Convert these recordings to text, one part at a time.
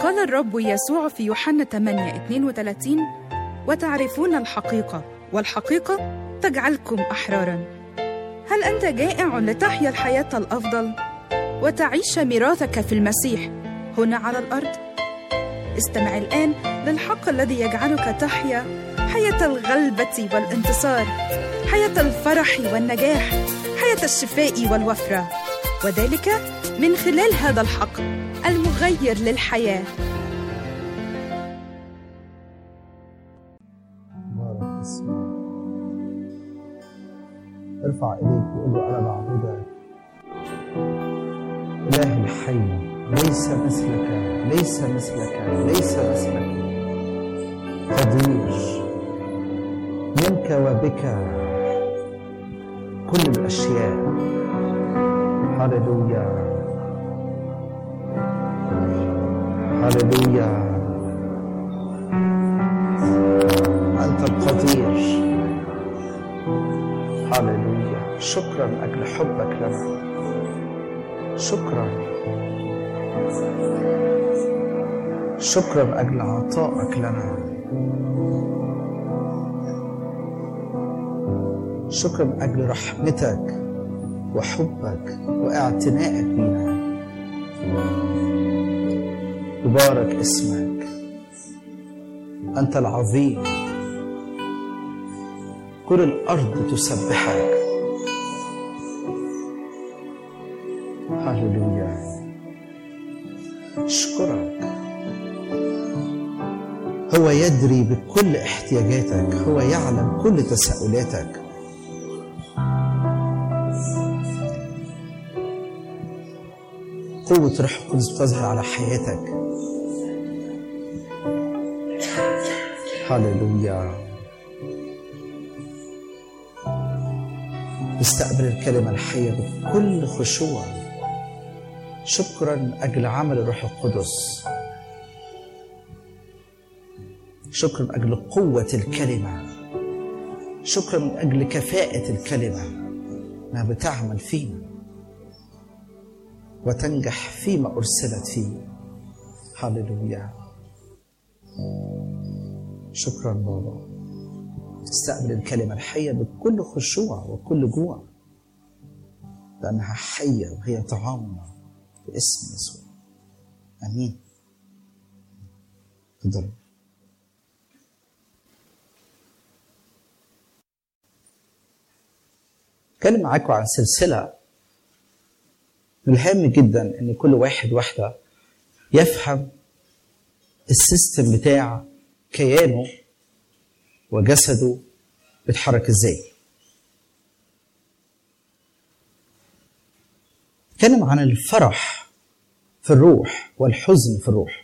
قال الرب يسوع في يوحنا 8 32 وتعرفون الحقيقة والحقيقة تجعلكم أحرارا هل أنت جائع لتحيا الحياة الأفضل وتعيش ميراثك في المسيح هنا على الأرض؟ استمع الآن للحق الذي يجعلك تحيا حياة الغلبة والانتصار حياة الفرح والنجاح حياة الشفاء والوفرة وذلك من خلال هذا الحق المغير للحياه بارك اسمك ارفع ايديك وقول له انا بعبدك اله الحي ليس مثلك ليس مثلك ليس مثلك قدير منك وبك كل الاشياء هللويا هللويا أنت القدير هللويا شكرا من أجل حبك لنا شكرا شكرا من أجل عطائك لنا شكرا من أجل رحمتك وحبك واعتنائك بنا يبارك اسمك أنت العظيم كل الأرض تسبحك هللويا أشكرك هو يدري بكل احتياجاتك هو يعلم كل تساؤلاتك قوة روح القدس بتظهر على حياتك هللويا استقبل الكلمة الحية بكل خشوع شكرا من أجل عمل الروح القدس شكرا من أجل قوة الكلمة شكرا من أجل كفاءة الكلمة أنها بتعمل فينا وتنجح فيما أرسلت فيه هللويا شكرا بابا استقبل الكلمة الحية بكل خشوع وكل جوع لأنها حية وهي طعامنا باسم يسوع آمين تفضلوا اتكلم معاكم عن سلسلة من الهام جدا ان كل واحد واحدة يفهم السيستم بتاع كيانه وجسده بيتحرك ازاي اتكلم عن الفرح في الروح والحزن في الروح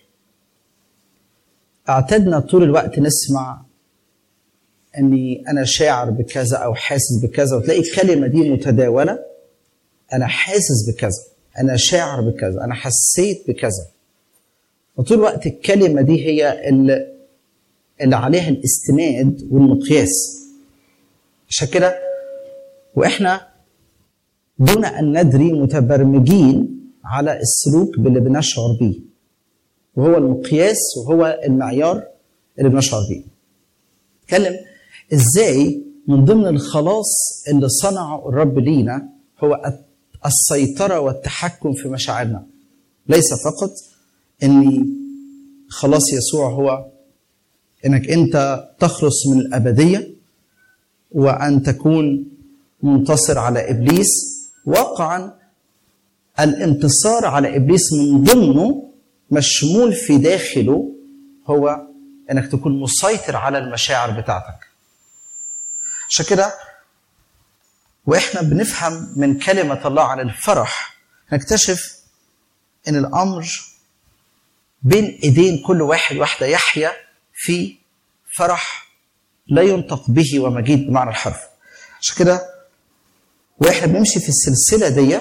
اعتدنا طول الوقت نسمع اني انا شاعر بكذا او حاسس بكذا وتلاقي الكلمه دي متداوله انا حاسس بكذا انا شاعر بكذا انا حسيت بكذا وطول الوقت الكلمه دي هي اللي, اللي عليها الاستناد والمقياس عشان كده واحنا دون ان ندري متبرمجين على السلوك باللي بنشعر بيه وهو المقياس وهو المعيار اللي بنشعر بيه اتكلم ازاي من ضمن الخلاص اللي صنعه الرب لينا هو السيطرة والتحكم في مشاعرنا ليس فقط ان خلاص يسوع هو انك انت تخلص من الابديه وان تكون منتصر على ابليس واقعا الانتصار على ابليس من ضمنه مشمول في داخله هو انك تكون مسيطر على المشاعر بتاعتك عشان كده واحنا بنفهم من كلمه الله عن الفرح نكتشف ان الامر بين ايدين كل واحد واحده يحيا في فرح لا ينطق به ومجيد بمعنى الحرف عشان كده واحنا بنمشي في السلسله دي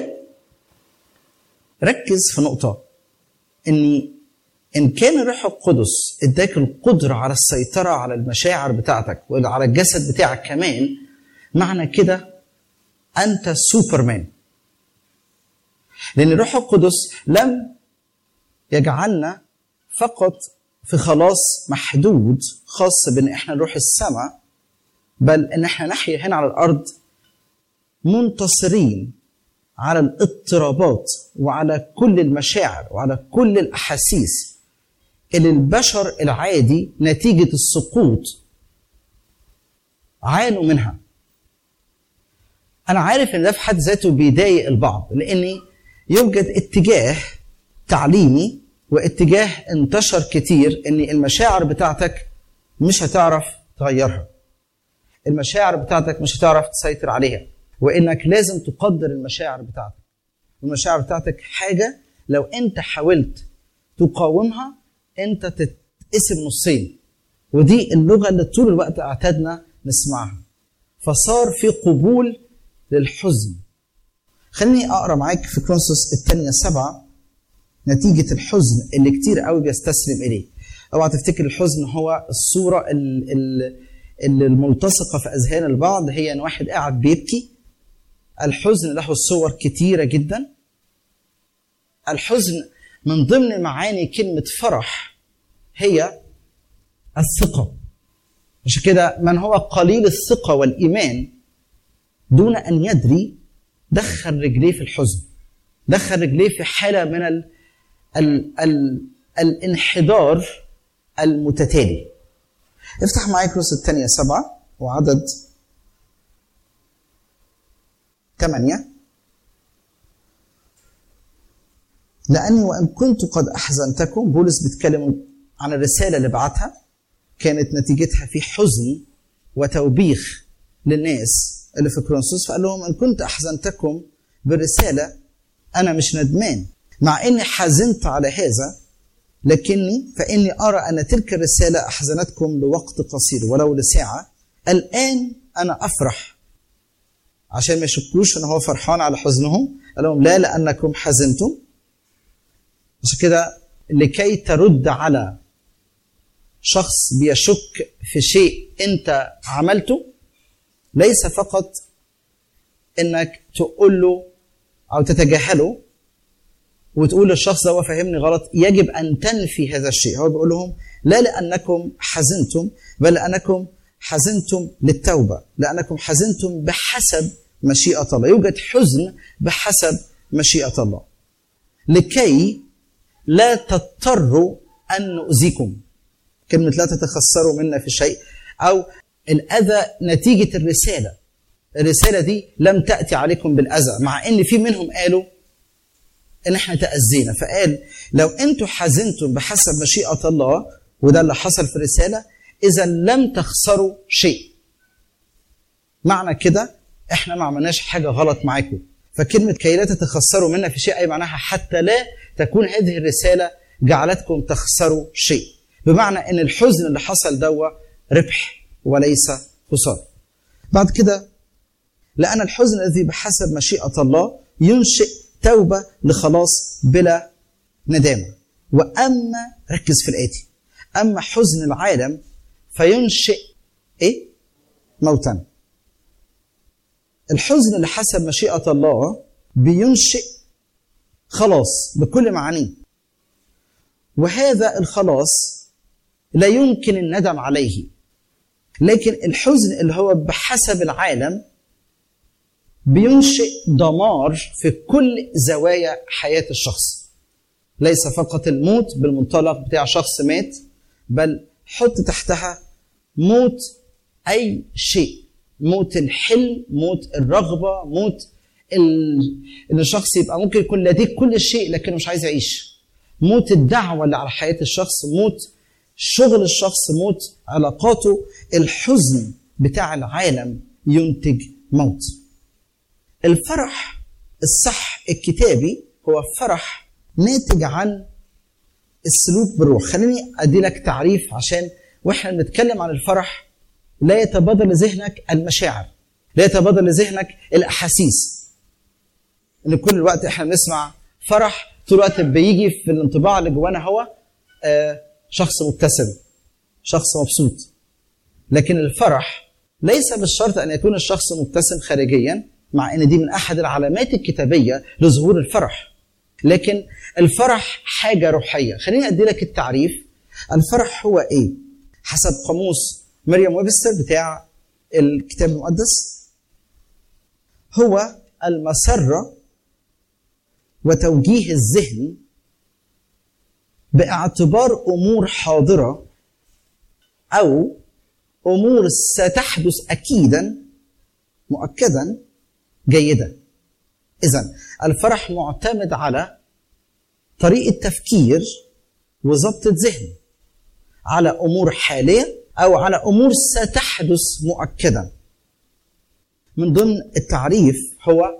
ركز في نقطه ان ان كان الروح القدس اداك القدره على السيطره على المشاعر بتاعتك وعلى الجسد بتاعك كمان معنى كده انت سوبرمان لان الروح القدس لم يجعلنا فقط في خلاص محدود خاص بان احنا نروح السماء بل ان احنا نحيا هنا على الارض منتصرين على الاضطرابات وعلى كل المشاعر وعلى كل الاحاسيس اللي البشر العادي نتيجه السقوط عانوا منها انا عارف ان ده في حد ذاته بيضايق البعض لان يوجد اتجاه تعليمي واتجاه انتشر كتير ان المشاعر بتاعتك مش هتعرف تغيرها المشاعر بتاعتك مش هتعرف تسيطر عليها وانك لازم تقدر المشاعر بتاعتك المشاعر بتاعتك حاجه لو انت حاولت تقاومها انت تتقسم نصين ودي اللغه اللي طول الوقت اعتدنا نسمعها فصار في قبول للحزن خليني اقرا معاك في كرونسوس الثانيه سبعه نتيجه الحزن اللي كتير قوي بيستسلم اليه اوعى تفتكر الحزن هو الصوره ال- ال- اللي الملتصقه في اذهان البعض هي ان واحد قاعد بيبكي الحزن له صور كتيره جدا الحزن من ضمن معاني كلمه فرح هي الثقه عشان كده من هو قليل الثقه والايمان دون ان يدري دخل رجليه في الحزن دخل رجليه في حاله من ال ال ال الانحدار المتتالي افتح معايا كروس الثانية سبعة وعدد ثمانية لأني وإن كنت قد أحزنتكم بولس بيتكلم عن الرسالة اللي بعتها كانت نتيجتها في حزن وتوبيخ للناس اللي في كرونسوس فقال لهم إن كنت أحزنتكم بالرسالة أنا مش ندمان مع إني حزنت على هذا لكني فإني أرى أن تلك الرسالة أحزنتكم لوقت قصير ولو لساعة الآن أنا أفرح عشان ما يشكوش ان هو فرحان على حزنهم قال لهم لا لانكم حزنتم عشان كده لكي ترد على شخص بيشك في شيء انت عملته ليس فقط انك تقول له او تتجاهله وتقول للشخص ده هو فهمني غلط يجب ان تنفي هذا الشيء هو بيقول لهم لا لانكم حزنتم بل لانكم حزنتم للتوبه لانكم حزنتم بحسب مشيئه الله يوجد حزن بحسب مشيئه الله لكي لا تضطروا ان نؤذيكم كلمه لا تتخسروا منا في شيء او الاذى نتيجه الرساله الرساله دي لم تاتي عليكم بالاذى مع ان في منهم قالوا ان احنا تاذينا فقال لو انتم حزنتم بحسب مشيئه الله وده اللي حصل في الرساله اذا لم تخسروا شيء معنى كده احنا ما عملناش حاجه غلط معاكم فكلمه كي لا تتخسروا منا في شيء اي معناها حتى لا تكون هذه الرساله جعلتكم تخسروا شيء بمعنى ان الحزن اللي حصل دوا ربح وليس خساره بعد كده لان الحزن الذي بحسب مشيئه الله ينشئ توبه لخلاص بلا ندامه واما ركز في الاتي اما حزن العالم فينشئ ايه موتا الحزن اللي حسب مشيئه الله بينشئ خلاص بكل معانيه وهذا الخلاص لا يمكن الندم عليه لكن الحزن اللي هو بحسب العالم بينشئ دمار في كل زوايا حياة الشخص ليس فقط الموت بالمنطلق بتاع شخص مات بل حط تحتها موت أي شيء موت الحلم موت الرغبة موت ال... ان الشخص يبقى ممكن يكون لديه كل شيء لكنه مش عايز يعيش موت الدعوة اللي على حياة الشخص موت شغل الشخص موت علاقاته الحزن بتاع العالم ينتج موت الفرح الصح الكتابي هو فرح ناتج عن السلوك بالروح خليني ادي لك تعريف عشان واحنا بنتكلم عن الفرح لا يتبادر لذهنك المشاعر لا يتبادر لذهنك الاحاسيس ان كل الوقت احنا بنسمع فرح طول الوقت بيجي في الانطباع اللي جوانا هو آه شخص مبتسم شخص مبسوط لكن الفرح ليس بالشرط ان يكون الشخص مبتسم خارجيا مع ان دي من احد العلامات الكتابيه لظهور الفرح لكن الفرح حاجه روحيه خليني ادي لك التعريف الفرح هو ايه حسب قاموس مريم ويبستر بتاع الكتاب المقدس هو المسره وتوجيه الذهن باعتبار امور حاضره او امور ستحدث اكيدا مؤكدا جيده اذا الفرح معتمد على طريقه تفكير وضبط ذهن على امور حاليه او على امور ستحدث مؤكدا من ضمن التعريف هو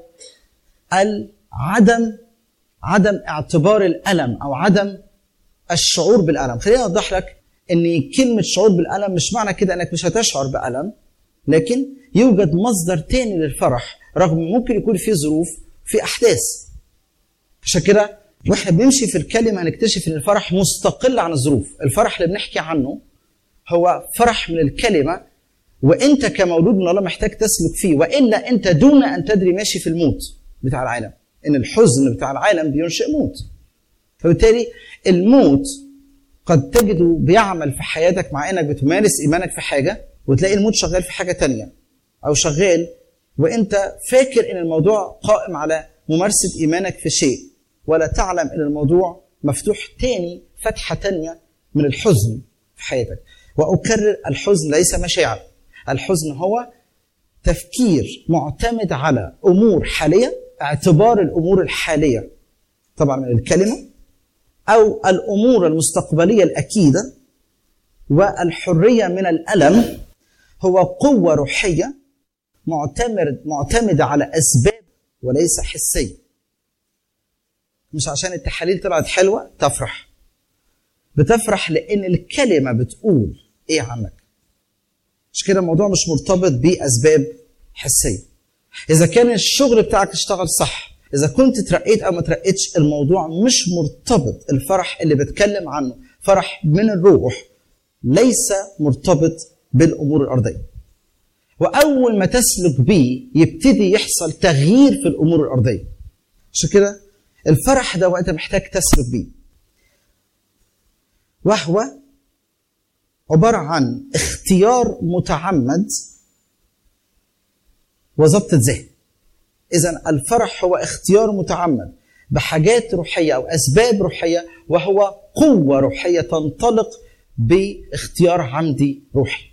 العدم عدم اعتبار الالم او عدم الشعور بالالم خليني اوضح لك ان كلمه شعور بالالم مش معنى كده انك مش هتشعر بالم لكن يوجد مصدر تاني للفرح رغم ممكن يكون في ظروف في احداث عشان كده واحنا بنمشي في الكلمه هنكتشف ان الفرح مستقل عن الظروف الفرح اللي بنحكي عنه هو فرح من الكلمه وانت كمولود من الله محتاج تسلك فيه والا انت دون ان تدري ماشي في الموت بتاع العالم ان الحزن بتاع العالم بينشئ موت فبالتالي الموت قد تجده بيعمل في حياتك مع انك بتمارس ايمانك في حاجه وتلاقي الموت شغال في حاجه تانية او شغال وانت فاكر ان الموضوع قائم على ممارسه ايمانك في شيء ولا تعلم ان الموضوع مفتوح تاني فتحه تانية من الحزن في حياتك واكرر الحزن ليس مشاعر الحزن هو تفكير معتمد على امور حاليه اعتبار الامور الحاليه طبعا من الكلمه او الامور المستقبليه الاكيده والحريه من الالم هو قوه روحيه معتمد معتمده على اسباب وليس حسيه مش عشان التحاليل طلعت حلوه تفرح بتفرح لان الكلمه بتقول ايه عنك مش كده الموضوع مش مرتبط باسباب حسيه اذا كان الشغل بتاعك اشتغل صح اذا كنت ترقيت او ما ترقيتش الموضوع مش مرتبط الفرح اللي بتكلم عنه فرح من الروح ليس مرتبط بالامور الارضيه واول ما تسلك بيه يبتدي يحصل تغيير في الامور الارضيه عشان كده الفرح ده وانت محتاج تسلك بيه وهو عباره عن اختيار متعمد وضبط ذهن اذا الفرح هو اختيار متعمد بحاجات روحيه او اسباب روحيه وهو قوه روحيه تنطلق باختيار عمدي روحي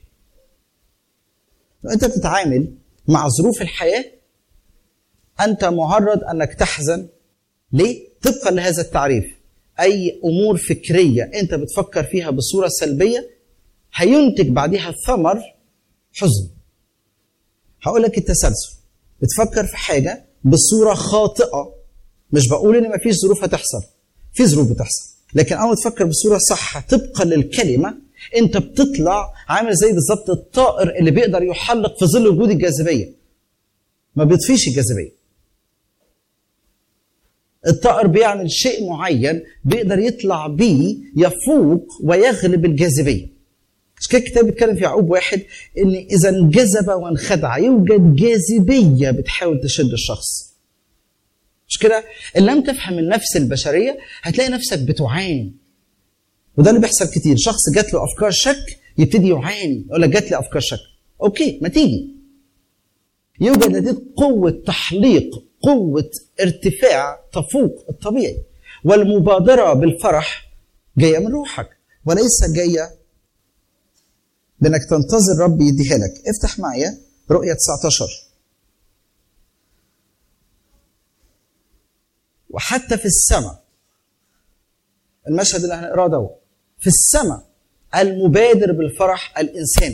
لو انت بتتعامل مع ظروف الحياه انت معرض انك تحزن ليه طبقا لهذا التعريف اي امور فكريه انت بتفكر فيها بصوره سلبيه هينتج بعدها ثمر حزن هقول لك التسلسل بتفكر في حاجه بصوره خاطئه مش بقول ان مفيش ظروف هتحصل في ظروف بتحصل لكن اول ما تفكر بصوره صح طبقا للكلمه انت بتطلع عامل زي بالظبط الطائر اللي بيقدر يحلق في ظل وجود الجاذبيه ما بيطفيش الجاذبيه الطائر بيعمل شيء معين بيقدر يطلع بيه يفوق ويغلب الجاذبيه مش كده الكتاب بيتكلم في يعقوب واحد ان اذا انجذب وانخدع يوجد جاذبيه بتحاول تشد الشخص مش كده ان لم تفهم النفس البشريه هتلاقي نفسك بتعاني وده اللي بيحصل كتير شخص جات له افكار شك يبتدي يعاني يقول لك جات لي افكار شك اوكي ما تيجي يوجد لديك قوه تحليق قوه ارتفاع تفوق الطبيعي والمبادره بالفرح جايه من روحك وليس جايه بانك تنتظر رب يديها لك افتح معايا رؤية 19 وحتى في السماء المشهد اللي هنقراه ده في السماء المبادر بالفرح الانسان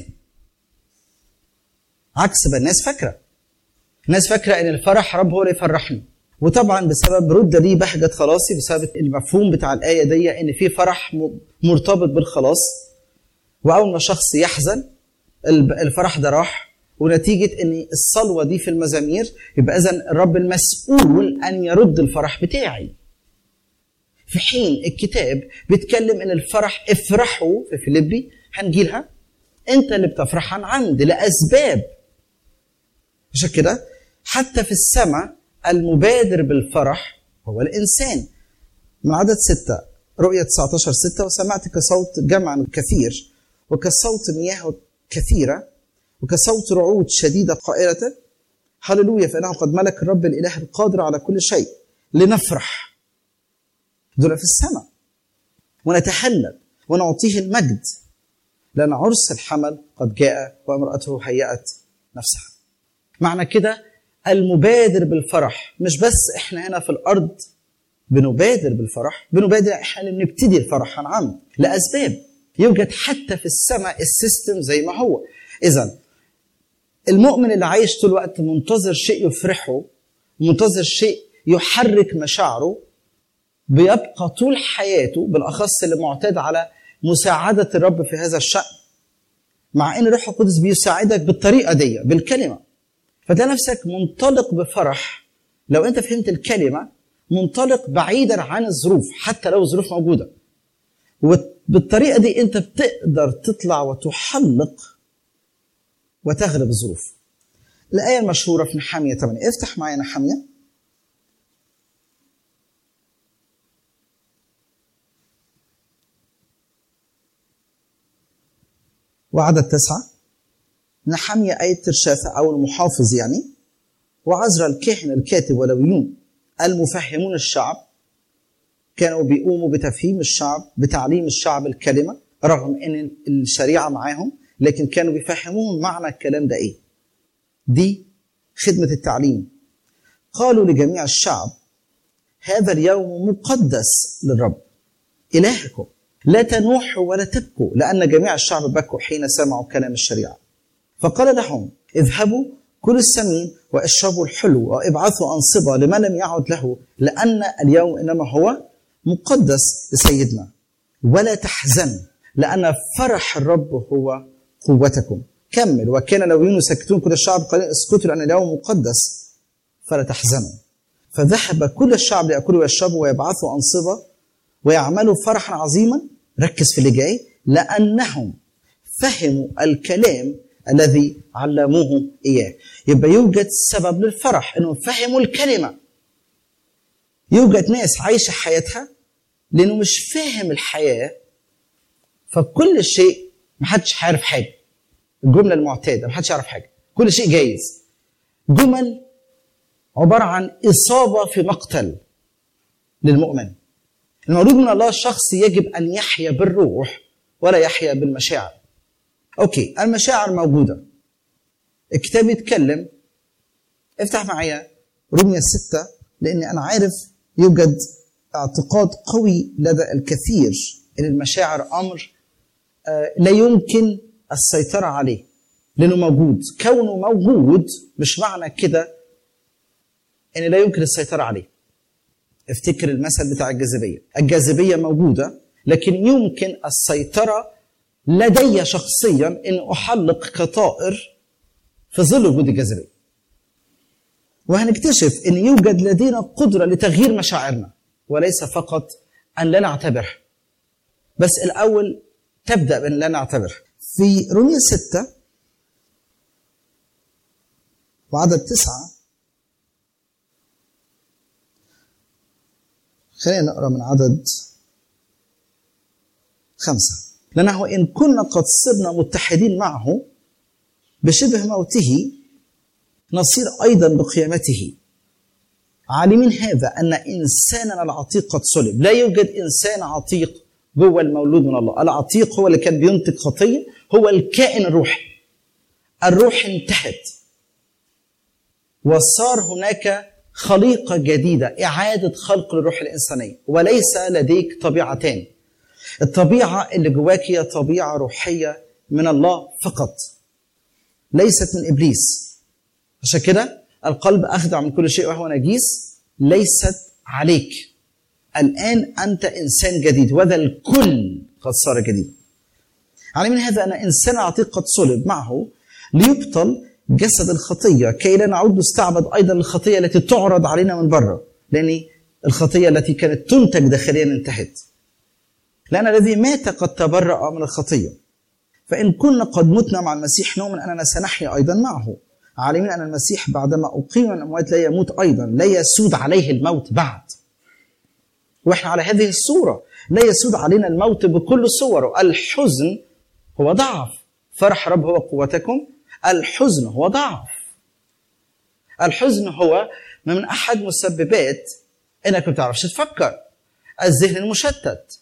عكس ما الناس فاكره الناس فاكره ان الفرح رب هو اللي يفرحني وطبعا بسبب رد لي بهجه خلاصي بسبب المفهوم بتاع الايه دي ان في فرح مرتبط بالخلاص واول ما شخص يحزن الفرح ده راح ونتيجه ان الصلوه دي في المزامير يبقى اذا الرب المسؤول ان يرد الفرح بتاعي في حين الكتاب بيتكلم ان الفرح افرحوا في فيليبي هنجيلها انت اللي بتفرح عن عمد لاسباب عشان كده حتى في السماء المبادر بالفرح هو الانسان من عدد ستة رؤية 19 ستة وسمعت كصوت جمع كثير وكصوت مياه كثيرة وكصوت رعود شديدة قائلة هللويا فإنه قد ملك الرب الإله القادر على كل شيء لنفرح دول في السماء ونتهلل ونعطيه المجد لأن عرس الحمل قد جاء وامرأته هيأت نفسها معنى كده المبادر بالفرح مش بس احنا هنا في الأرض بنبادر بالفرح بنبادر احنا بنبتدي الفرح عن عمد لأسباب يوجد حتى في السماء السيستم زي ما هو إذا المؤمن اللي عايش طول الوقت منتظر شيء يفرحه منتظر شيء يحرك مشاعره بيبقى طول حياته بالاخص اللي معتاد على مساعده الرب في هذا الشان مع ان الروح القدس بيساعدك بالطريقه دي بالكلمه فتلاقي نفسك منطلق بفرح لو انت فهمت الكلمه منطلق بعيدا عن الظروف حتى لو الظروف موجوده وبالطريقه دي انت بتقدر تطلع وتحلق وتغلب الظروف الآية المشهورة في نحامية 8 افتح معايا نحامية وعدد تسعة نحامية آية ترشافة أو المحافظ يعني وعزرا الكاهن الكاتب ولويون المفهمون الشعب كانوا بيقوموا بتفهيم الشعب بتعليم الشعب الكلمة رغم أن الشريعة معاهم لكن كانوا بيفهموهم معنى الكلام ده ايه دي خدمة التعليم قالوا لجميع الشعب هذا اليوم مقدس للرب إلهكم لا تنوحوا ولا تبكوا لأن جميع الشعب بكوا حين سمعوا كلام الشريعة فقال لهم اذهبوا كلوا السمين واشربوا الحلو وابعثوا أنصبة لمن لم يعد له لأن اليوم إنما هو مقدس لسيدنا ولا تحزنوا لأن فرح الرب هو قوتكم كمل وكان لو يسكتون كل الشعب قليلا اسكتوا لأن اليوم مقدس فلا تحزنوا فذهب كل الشعب ليأكلوا ويشربوا ويبعثوا أنصبة ويعملوا فرحا عظيما ركز في اللي جاي لأنهم فهموا الكلام الذي علموهم إياه يبقى يوجد سبب للفرح أنهم فهموا الكلمة يوجد ناس عايشة حياتها لأنه مش فاهم الحياة فكل شيء محدش عارف حاجة الجملة المعتادة محدش يعرف حاجة كل شيء جايز جمل عبارة عن إصابة في مقتل للمؤمن المولود من الله الشخص يجب أن يحيا بالروح ولا يحيا بالمشاعر أوكي المشاعر موجودة الكتاب يتكلم افتح معايا رومية ستة لأني أنا عارف يوجد اعتقاد قوي لدى الكثير أن المشاعر أمر لا يمكن السيطرة عليه لأنه موجود كونه موجود مش معنى كده أن لا يمكن السيطرة عليه افتكر المثل بتاع الجاذبية الجاذبية موجودة لكن يمكن السيطرة لدي شخصيا أن أحلق كطائر في ظل وجود الجاذبية وهنكتشف أن يوجد لدينا قدرة لتغيير مشاعرنا وليس فقط أن لا نعتبرها بس الأول تبدأ بأن لا نعتبرها في رومية ستة وعدد تسعة خلينا نقرا من عدد خمسة لأنه إن كنا قد صرنا متحدين معه بشبه موته نصير أيضا بقيامته عالمين هذا أن إنساننا العتيق قد صلب لا يوجد إنسان عتيق جوه المولود من الله العتيق هو اللي كان بينتج خطية هو الكائن الروحي الروح انتهت وصار هناك خليقة جديدة إعادة خلق للروح الإنسانية وليس لديك طبيعتان الطبيعة اللي جواك هي طبيعة روحية من الله فقط ليست من إبليس عشان كده القلب أخدع من كل شيء وهو نجيس ليست عليك الآن أنت إنسان جديد وذا الكل قد صار جديدا على من هذا أن إنسان عتيق قد صلب معه ليبطل جسد الخطية كي لا نعود نستعبد أيضا للخطية التي تعرض علينا من بره لأن الخطية التي كانت تنتج داخليا انتهت لأن الذي مات قد تبرأ من الخطية فإن كنا قد متنا مع المسيح نؤمن أننا سنحيا أيضا معه عالمين أن المسيح بعدما أقيم من الأموات لا يموت أيضا لا يسود عليه الموت بعد واحنا على هذه الصوره لا يسود علينا الموت بكل صوره الحزن هو ضعف فرح رب هو قوتكم الحزن هو ضعف الحزن هو من احد مسببات انك ما بتعرفش تفكر الذهن المشتت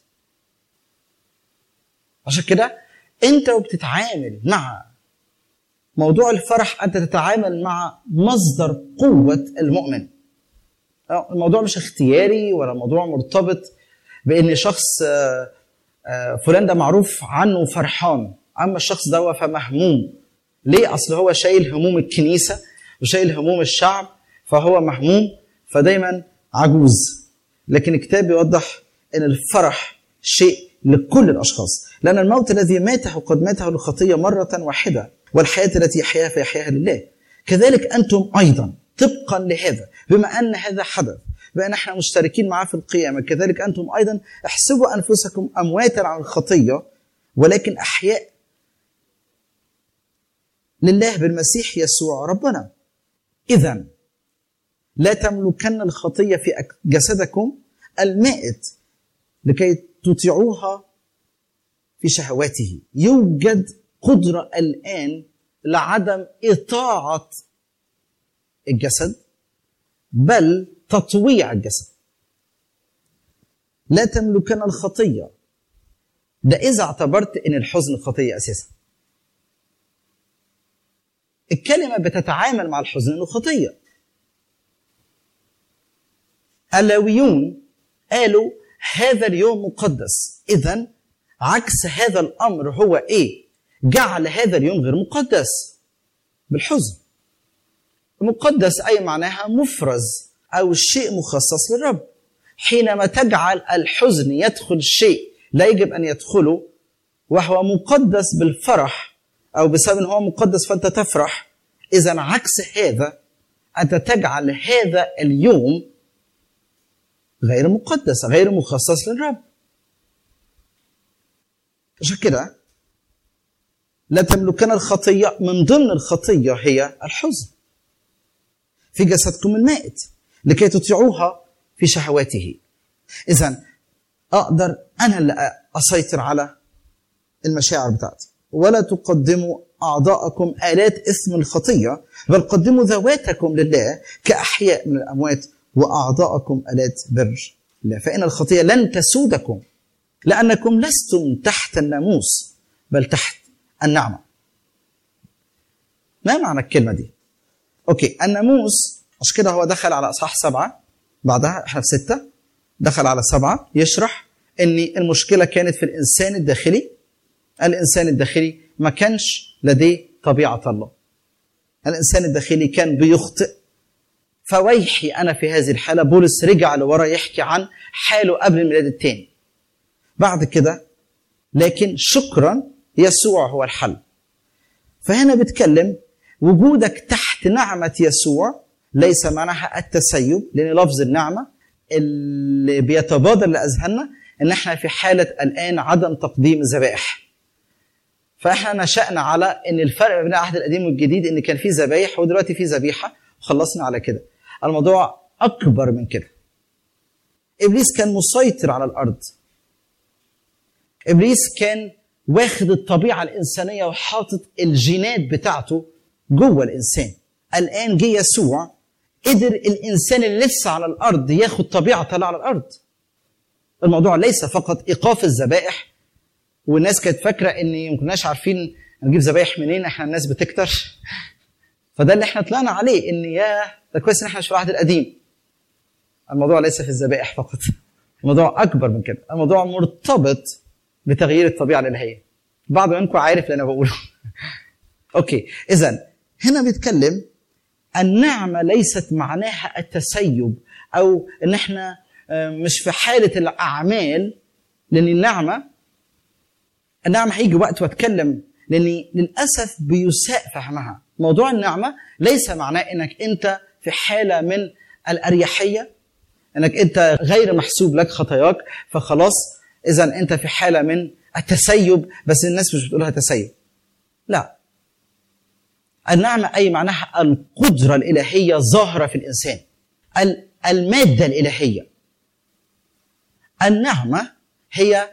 عشان كده انت وبتتعامل مع موضوع الفرح انت تتعامل مع مصدر قوه المؤمن الموضوع مش اختياري ولا الموضوع مرتبط بان شخص فلان ده معروف عنه فرحان اما الشخص ده فمهموم ليه اصل هو شايل هموم الكنيسه وشايل هموم الشعب فهو مهموم فدايما عجوز لكن الكتاب يوضح ان الفرح شيء لكل الاشخاص لان الموت الذي ماته قد ماته للخطيه مره واحده والحياه التي يحياها فيحياها لله كذلك انتم ايضا طبقا لهذا بما ان هذا حدث بان احنا مشتركين معاه في القيامه كذلك انتم ايضا احسبوا انفسكم امواتا عن الخطيه ولكن احياء لله بالمسيح يسوع ربنا اذا لا تملكن الخطيه في جسدكم المائت لكي تطيعوها في شهواته يوجد قدره الان لعدم اطاعه الجسد بل تطويع الجسد لا تملكن الخطيه ده اذا اعتبرت ان الحزن خطيه اساسا الكلمه بتتعامل مع الحزن انه خطيه اللاويون قالوا هذا اليوم مقدس اذا عكس هذا الامر هو ايه جعل هذا اليوم غير مقدس بالحزن مقدس اي معناها مفرز او شيء مخصص للرب حينما تجعل الحزن يدخل شيء لا يجب ان يدخله وهو مقدس بالفرح او بسبب ان هو مقدس فانت تفرح اذا عكس هذا انت تجعل هذا اليوم غير مقدس غير مخصص للرب عشان كده لا تملكن الخطية من ضمن الخطية هي الحزن في جسدكم المائت لكي تطيعوها في شهواته إذا أقدر أنا اللي أسيطر على المشاعر بتاعتي ولا تقدموا أعضاءكم آلات إثم الخطية بل قدموا ذواتكم لله كأحياء من الأموات وأعضاءكم آلات بر الله فإن الخطية لن تسودكم لأنكم لستم تحت الناموس بل تحت النعمة ما معنى الكلمة دي؟ أوكي الناموس عشان كده هو دخل على أصحاح سبعة بعدها احنا في ستة دخل على سبعة يشرح ان المشكلة كانت في الإنسان الداخلي الإنسان الداخلي ما كانش لديه طبيعة الله الإنسان الداخلي كان بيخطئ فويحي أنا في هذه الحالة بولس رجع لورا يحكي عن حاله قبل الميلاد الثاني بعد كده لكن شكرا يسوع هو الحل فهنا بيتكلم وجودك تحت نعمة يسوع ليس معناها التسيب لأن لفظ النعمة اللي بيتبادر لأذهاننا إن إحنا في حالة الآن عدم تقديم ذبائح فإحنا نشأنا على إن الفرق بين العهد القديم والجديد إن كان في ذبايح ودلوقتي في ذبيحة وخلصنا على كده الموضوع أكبر من كده إبليس كان مسيطر على الأرض إبليس كان واخد الطبيعة الإنسانية وحاطط الجينات بتاعته جوه الإنسان الآن جه يسوع قدر الإنسان اللي لسه على الأرض ياخد طبيعة الله على الأرض الموضوع ليس فقط إيقاف الذبائح والناس كانت فاكرة إن ما كناش عارفين نجيب ذبايح منين إحنا الناس بتكتر فده اللي إحنا طلعنا عليه إن يا ده كويس إن إحنا مش في العهد القديم الموضوع ليس في الذبائح فقط الموضوع أكبر من كده الموضوع مرتبط بتغيير الطبيعة الإلهية بعض منكم عارف اللي أنا بقوله أوكي إذا هنا بيتكلم النعمة ليست معناها التسيب أو إن إحنا مش في حالة الأعمال لأن النعمة النعمة هيجي وقت وأتكلم لأن للأسف بيساء فهمها موضوع النعمة ليس معناه إنك أنت في حالة من الأريحية إنك أنت غير محسوب لك خطاياك فخلاص إذا أنت في حالة من التسيب بس الناس مش بتقولها تسيب لا النعمة أي معناها القدرة الإلهية ظاهرة في الإنسان المادة الإلهية النعمه هي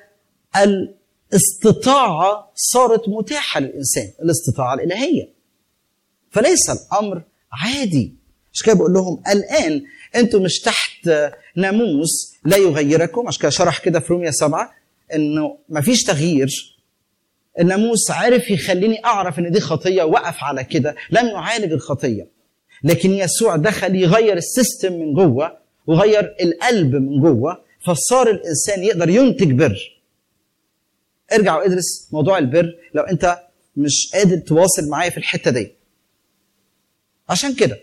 الاستطاعه صارت متاحه للانسان الاستطاعه الالهيه فليس الامر عادي عشان كده بقول لهم الان انتم مش تحت ناموس لا يغيركم عشان كده شرح كده في روميا سبعة انه مفيش تغيير الناموس عرف يخليني اعرف ان دي خطيه وقف على كده لم يعالج الخطيه لكن يسوع دخل يغير السيستم من جوه وغير القلب من جوه فصار الانسان يقدر ينتج بر ارجع وادرس موضوع البر لو انت مش قادر تواصل معايا في الحته دي عشان كده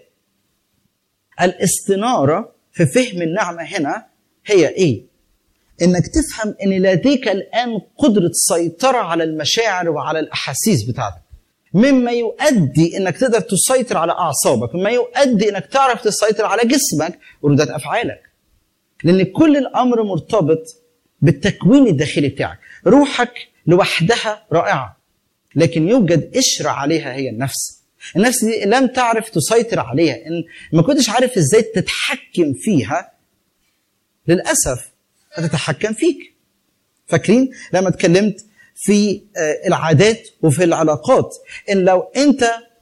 الاستناره في فهم النعمه هنا هي ايه انك تفهم ان لديك الان قدره سيطره على المشاعر وعلى الاحاسيس بتاعتك مما يؤدي انك تقدر تسيطر على اعصابك مما يؤدي انك تعرف تسيطر على جسمك وردات افعالك لان كل الامر مرتبط بالتكوين الداخلي بتاعك روحك لوحدها رائعه لكن يوجد قشره عليها هي النفس النفس دي لم تعرف تسيطر عليها ان ما كنتش عارف ازاي تتحكم فيها للاسف هتتحكم فيك فاكرين لما اتكلمت في العادات وفي العلاقات ان لو انت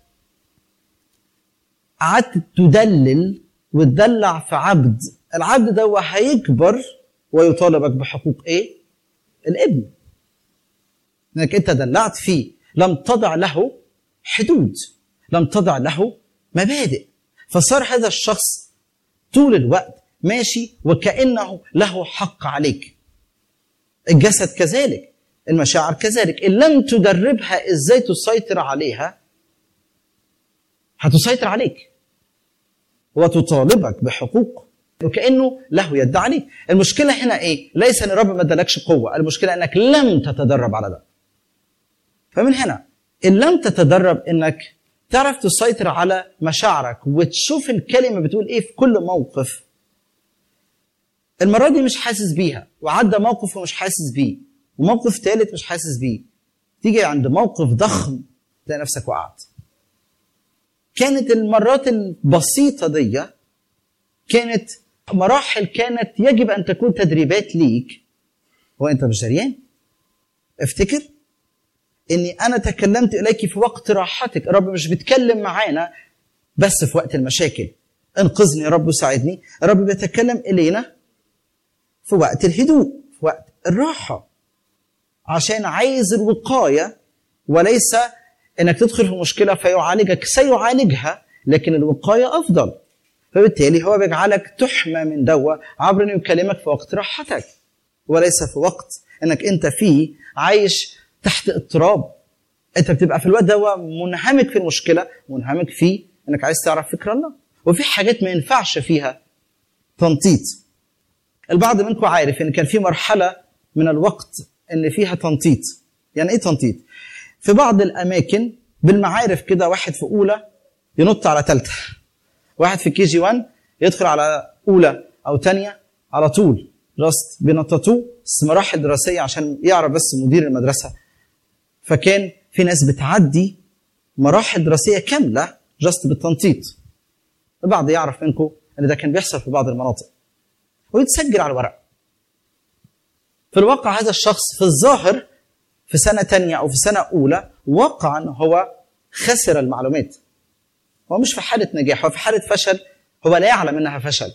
قعدت تدلل وتدلع في عبد العبد ده هيكبر ويطالبك بحقوق ايه الابن انك انت دلعت فيه لم تضع له حدود لم تضع له مبادئ فصار هذا الشخص طول الوقت ماشي وكانه له حق عليك الجسد كذلك المشاعر كذلك ان لم تدربها ازاي تسيطر عليها هتسيطر عليك وتطالبك بحقوق وكانه له يد عليك المشكله هنا ايه ليس ان الرب ما ادالكش قوه المشكله انك لم تتدرب على ده فمن هنا ان لم تتدرب انك تعرف تسيطر على مشاعرك وتشوف الكلمه بتقول ايه في كل موقف المره دي مش حاسس بيها وعدى موقف ومش حاسس بيه وموقف ثالث مش حاسس بيه تيجي عند موقف ضخم تلاقي نفسك وقعت كانت المرات البسيطة دي كانت مراحل كانت يجب أن تكون تدريبات ليك وأنت مش دريان افتكر اني انا تكلمت اليك في وقت راحتك الرب مش بيتكلم معانا بس في وقت المشاكل انقذني يا رب وساعدني الرب بيتكلم الينا في وقت الهدوء في وقت الراحه عشان عايز الوقايه وليس انك تدخل في مشكله فيعالجك سيعالجها لكن الوقايه افضل فبالتالي هو بيجعلك تحمى من دواء عبر انه يكلمك في وقت راحتك وليس في وقت انك انت فيه عايش تحت اضطراب انت بتبقى في الوقت ده منهمك في المشكله منهمك في انك عايز تعرف فكر الله وفي حاجات ما ينفعش فيها تنطيط البعض منكم عارف ان كان في مرحله من الوقت ان فيها تنطيط يعني ايه تنطيط في بعض الاماكن بالمعارف كده واحد في اولى ينط على ثالثه واحد في كي جي 1 يدخل على اولى او ثانيه على طول جاست بينططوه بس مراحل دراسيه عشان يعرف بس مدير المدرسه فكان في ناس بتعدي مراحل دراسيه كامله جاست بالتنطيط البعض يعرف منكم ان ده كان بيحصل في بعض المناطق ويتسجل على الورق في الواقع هذا الشخص في الظاهر في سنه ثانيه او في سنه اولى واقعا هو خسر المعلومات هو مش في حاله نجاح هو في حاله فشل هو لا يعلم انها فشل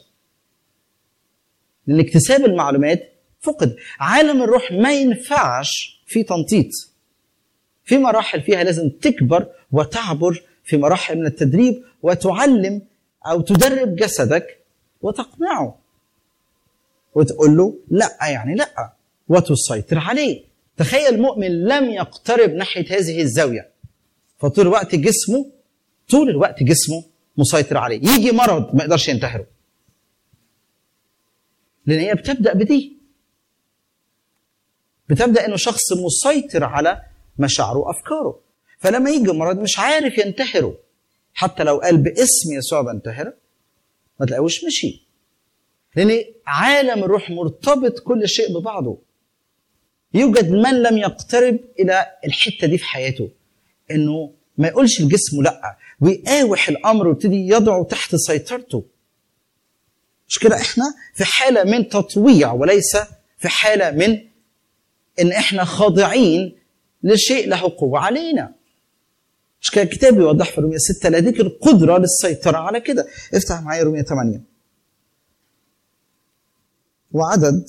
لان اكتساب المعلومات فقد عالم الروح ما ينفعش في تنطيط في مراحل فيها لازم تكبر وتعبر في مراحل من التدريب وتعلم او تدرب جسدك وتقنعه وتقول له لا يعني لا وتسيطر عليه تخيل مؤمن لم يقترب ناحيه هذه الزاويه فطول الوقت جسمه طول الوقت جسمه مسيطر عليه يجي مرض ما يقدرش ينتهره لان هي بتبدا بدي بتبدا انه شخص مسيطر على مشاعره وافكاره فلما يجي مرض مش عارف ينتحره حتى لو قال باسم يسوع بنتحر ما تلاقوش مشي لان عالم الروح مرتبط كل شيء ببعضه يوجد من لم يقترب الى الحته دي في حياته انه ما يقولش لجسمه لا ويقاوح الامر ويبتدي يضعه تحت سيطرته مش كده احنا في حاله من تطويع وليس في حاله من ان احنا خاضعين لشيء له قوه علينا مش كده الكتاب بيوضح في رومية 6 لديك القدره للسيطره على كده افتح معايا رومية 8 وعدد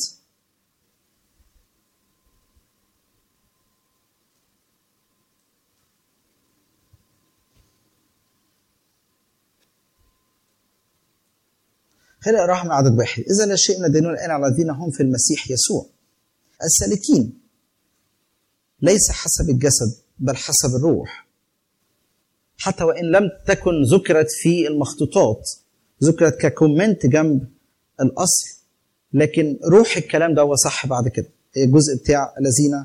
خلينا نقراها من عدد واحد إذا لا شيء من الدينون الآن على الذين هم في المسيح يسوع السالكين ليس حسب الجسد بل حسب الروح حتى وإن لم تكن ذكرت في المخطوطات ذكرت ككومنت جنب الأصل لكن روح الكلام ده هو صح بعد كده الجزء بتاع الذين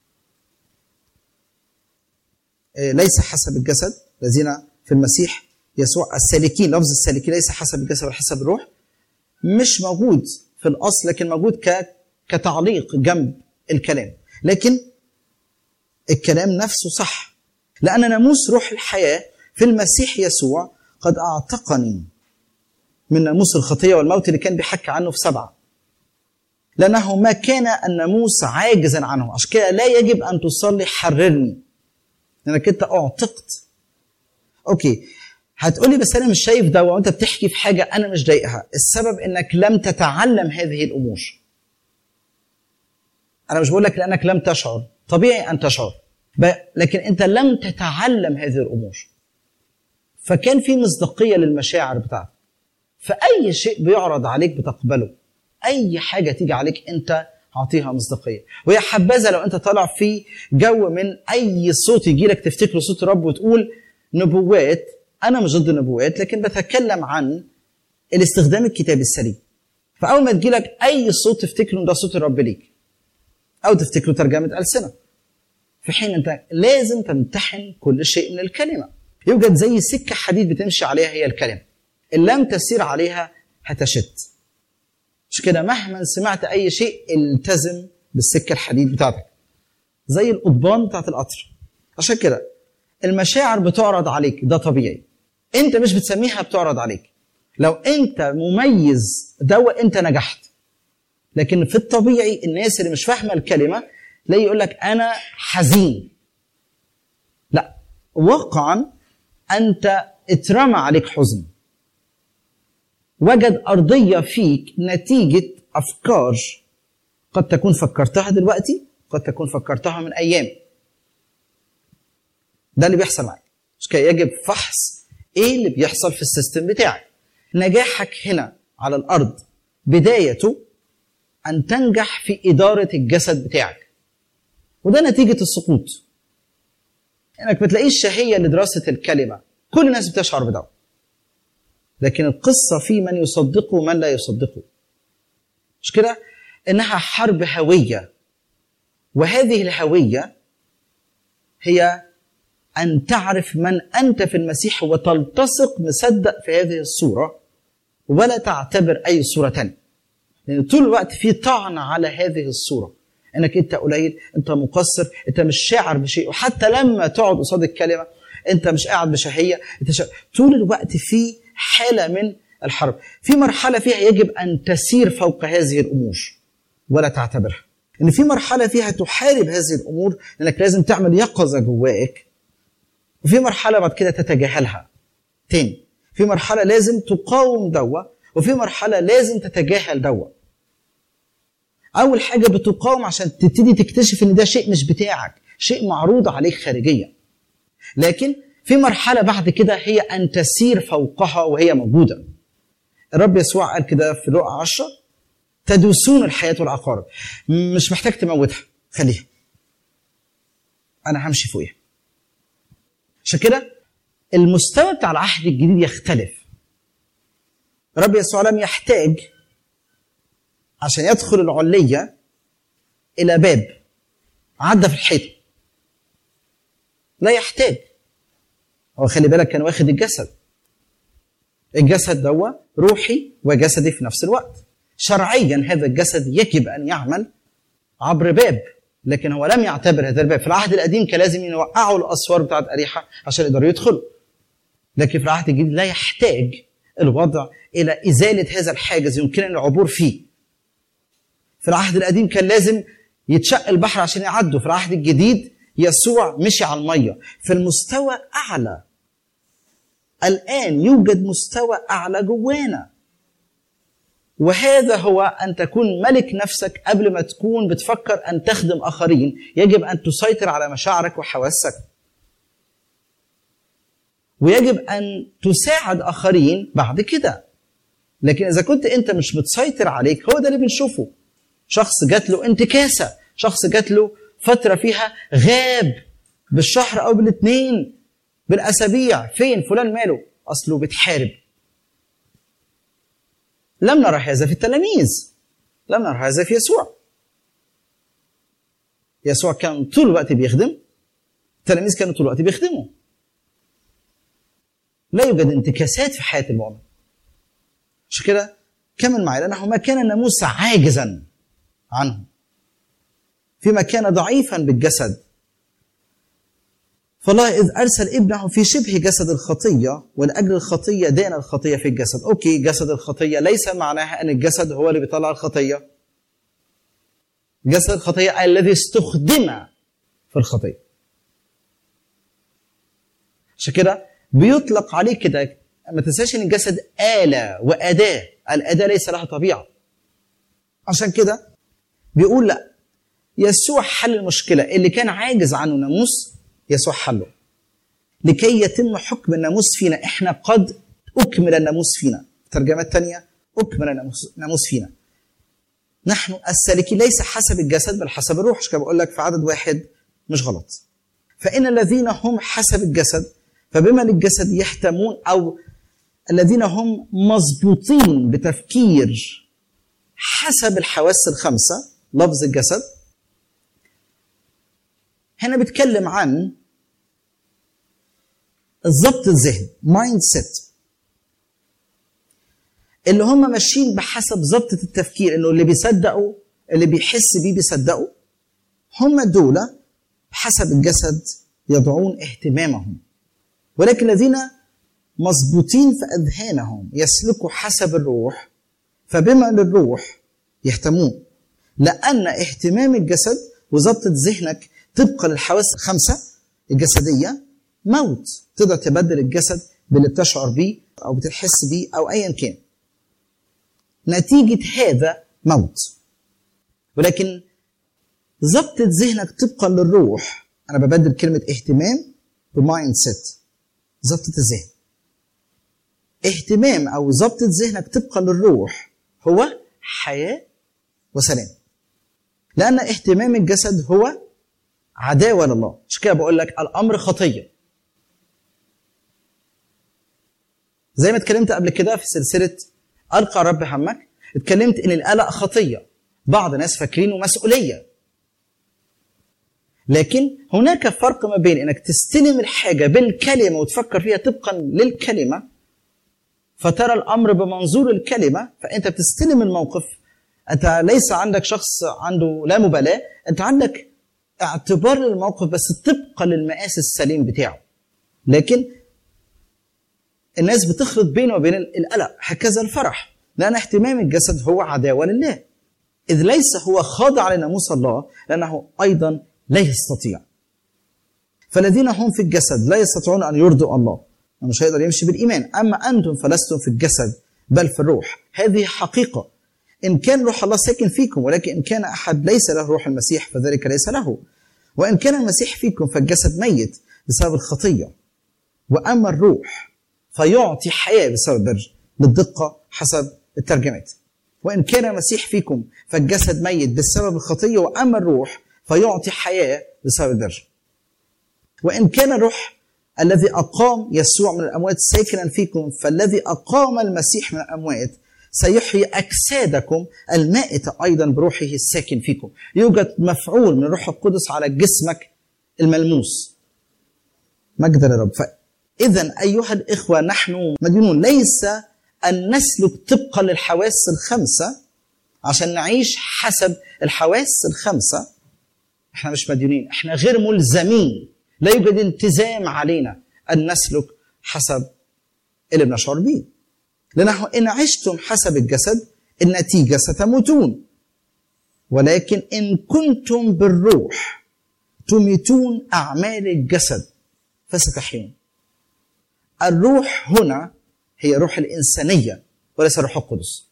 ليس حسب الجسد الذين في المسيح يسوع السالكين لفظ السالكين ليس حسب الجسد بل حسب الروح مش موجود في الاصل لكن موجود ك كتعليق جنب الكلام لكن الكلام نفسه صح لان ناموس روح الحياه في المسيح يسوع قد اعتقني من ناموس الخطيه والموت اللي كان بيحكي عنه في سبعه لانه ما كان الناموس عاجزا عنه عشان كده لا يجب ان تصلي حررني لانك انت اعتقت اوكي هتقولي بس انا مش شايف ده وانت بتحكي في حاجه انا مش ضايقها السبب انك لم تتعلم هذه الامور انا مش بقول لك لانك لم تشعر طبيعي ان تشعر لكن انت لم تتعلم هذه الامور فكان في مصداقيه للمشاعر بتاعتك فاي شيء بيعرض عليك بتقبله اي حاجه تيجي عليك انت اعطيها مصداقيه ويا حبذا لو انت طالع في جو من اي صوت يجي لك تفتكره صوت الرب وتقول نبوات انا مش ضد النبوات لكن بتكلم عن الاستخدام الكتابي السليم فاول ما تجيلك اي صوت تفتكره ان ده صوت الرب ليك او تفتكره ترجمه السنه في حين انت لازم تمتحن كل شيء من الكلمه يوجد زي سكه حديد بتمشي عليها هي الكلمه ان لم تسير عليها هتشت مش كده مهما سمعت اي شيء التزم بالسكه الحديد بتاعتك زي القضبان بتاعت القطر عشان كده المشاعر بتعرض عليك ده طبيعي انت مش بتسميها بتعرض عليك لو انت مميز دوا انت نجحت لكن في الطبيعي الناس اللي مش فاهمه الكلمه لا يقول لك انا حزين لا واقعا انت اترمى عليك حزن وجد ارضيه فيك نتيجه افكار قد تكون فكرتها دلوقتي قد تكون فكرتها من ايام ده اللي بيحصل معاك مش كده يجب فحص ايه اللي بيحصل في السيستم بتاعك نجاحك هنا على الارض بدايته ان تنجح في اداره الجسد بتاعك وده نتيجه السقوط انك ما تلاقيش شهيه لدراسه الكلمه كل الناس بتشعر بده لكن القصه في من يصدقه ومن لا يصدقه مش كده انها حرب هويه وهذه الهويه هي أن تعرف من أنت في المسيح وتلتصق مصدق في هذه الصورة ولا تعتبر أي صورة تانية لأن طول الوقت في طعن على هذه الصورة انك انت قليل انت مقصر انت مش شاعر بشيء وحتى لما تقعد قصاد الكلمه انت مش قاعد بشهيه انت شا... طول الوقت في حاله من الحرب في مرحله فيها يجب ان تسير فوق هذه الامور ولا تعتبرها ان في مرحله فيها تحارب هذه الامور لانك لازم تعمل يقظه جواك وفي مرحله بعد كده تتجاهلها تاني في مرحله لازم تقاوم دوا وفي مرحله لازم تتجاهل دوا اول حاجه بتقاوم عشان تبتدي تكتشف ان ده شيء مش بتاعك شيء معروض عليك خارجيا لكن في مرحله بعد كده هي ان تسير فوقها وهي موجوده الرب يسوع قال كده في لقا 10 تدوسون الحياه والعقارب مش محتاج تموتها خليها انا همشي فوقها عشان كده المستوى بتاع العهد الجديد يختلف الرب يسوع لم يحتاج عشان يدخل العلية إلى باب عدى في الحيط لا يحتاج هو خلي بالك كان واخد الجسد الجسد دوا روحي وجسدي في نفس الوقت شرعيا هذا الجسد يجب أن يعمل عبر باب لكن هو لم يعتبر هذا الباب في العهد القديم كان لازم يوقعوا الأسوار بتاعت أريحة عشان يقدروا يدخلوا لكن في العهد الجديد لا يحتاج الوضع إلى إزالة هذا الحاجز يمكن العبور فيه في العهد القديم كان لازم يتشق البحر عشان يعدوا في العهد الجديد يسوع مشي على الميه في المستوى اعلى الان يوجد مستوى اعلى جوانا وهذا هو ان تكون ملك نفسك قبل ما تكون بتفكر ان تخدم اخرين يجب ان تسيطر على مشاعرك وحواسك ويجب ان تساعد اخرين بعد كده لكن اذا كنت انت مش بتسيطر عليك هو ده اللي بنشوفه شخص جات له انتكاسه شخص جات له فتره فيها غاب بالشهر او بالاثنين بالاسابيع فين فلان ماله اصله بتحارب لم نرى هذا في التلاميذ لم نرى هذا في يسوع يسوع كان طول الوقت بيخدم التلاميذ كانوا طول الوقت بيخدموا لا يوجد انتكاسات في حياه المؤمن عشان كده كمل معي لانه ما كان الناموس عاجزا عنه فيما كان ضعيفا بالجسد فالله إذ أرسل ابنه في شبه جسد الخطية ولأجل الخطية دان الخطية في الجسد أوكي جسد الخطية ليس معناها أن الجسد هو اللي بيطلع الخطية جسد الخطية الذي استخدم في الخطية عشان كده بيطلق عليه كده ما تنساش ان الجسد آلة وأداة الأداة ليس لها طبيعة عشان كده بيقول لا يسوع حل المشكلة اللي كان عاجز عنه ناموس يسوع حله لكي يتم حكم الناموس فينا احنا قد أكمل الناموس فينا ترجمات تانية أكمل الناموس ناموس فينا نحن السالكين ليس حسب الجسد بل حسب الروح عشان كده بقول لك في عدد واحد مش غلط فإن الذين هم حسب الجسد فبما للجسد يهتمون أو الذين هم مضبوطين بتفكير حسب الحواس الخمسة لفظ الجسد هنا بيتكلم عن الضبط الذهني مايند سيت اللي هم ماشيين بحسب ضبطة التفكير انه اللي بيصدقوا اللي بيحس بيه بيصدقوا هم دول بحسب الجسد يضعون اهتمامهم ولكن الذين مضبوطين في اذهانهم يسلكوا حسب الروح فبما للروح يهتمون لان اهتمام الجسد وضبطة ذهنك طبقا للحواس الخمسه الجسديه موت تقدر تبدل الجسد باللي بتشعر بيه او بتحس بيه او ايا كان نتيجه هذا موت ولكن ضبطة ذهنك طبقا للروح انا ببدل كلمه اهتمام بمايند سيت ضبطة الذهن اهتمام او ضبطة ذهنك طبقا للروح هو حياة وسلام لأن اهتمام الجسد هو عداوة لله عشان كده بقول لك الأمر خطية زي ما اتكلمت قبل كده في سلسلة ألقى رب همك اتكلمت إن القلق خطية بعض الناس فاكرينه مسؤولية لكن هناك فرق ما بين انك تستلم الحاجه بالكلمه وتفكر فيها طبقا للكلمه فترى الامر بمنظور الكلمه فانت بتستلم الموقف انت ليس عندك شخص عنده لا مبالاه انت عندك اعتبار للموقف بس طبقا للمقاس السليم بتاعه لكن الناس بتخلط بينه وبين القلق هكذا الفرح لان اهتمام الجسد هو عداوه لله اذ ليس هو خاضع لناموس الله لانه ايضا لا يستطيع فالذين هم في الجسد لا يستطيعون ان يرضوا الله مش هيقدر يمشي بالايمان اما انتم فلستم في الجسد بل في الروح هذه حقيقه ان كان روح الله ساكن فيكم ولكن ان كان احد ليس له روح المسيح فذلك ليس له وان كان المسيح فيكم فالجسد ميت بسبب الخطيه واما الروح فيعطي حياه بسبب البر بالدقه حسب الترجمات وان كان المسيح فيكم فالجسد ميت بسبب الخطيه واما الروح فيعطي حياه بسبب البر وان كان الروح الذي اقام يسوع من الاموات ساكنا فيكم فالذي اقام المسيح من الاموات سيحيي اجسادكم المائته ايضا بروحه الساكن فيكم يوجد مفعول من الروح القدس على جسمك الملموس مجد للرب فاذا ايها الاخوه نحن مدينون ليس ان نسلك طبقا للحواس الخمسه عشان نعيش حسب الحواس الخمسه احنا مش مديونين احنا غير ملزمين لا يوجد التزام علينا ان نسلك حسب اللي بنشعر به لانه ان عشتم حسب الجسد النتيجه ستموتون ولكن إن كنتم بالروح تميتون أعمال الجسد فستحيون الروح هنا هي روح الإنسانية وليس الروح القدس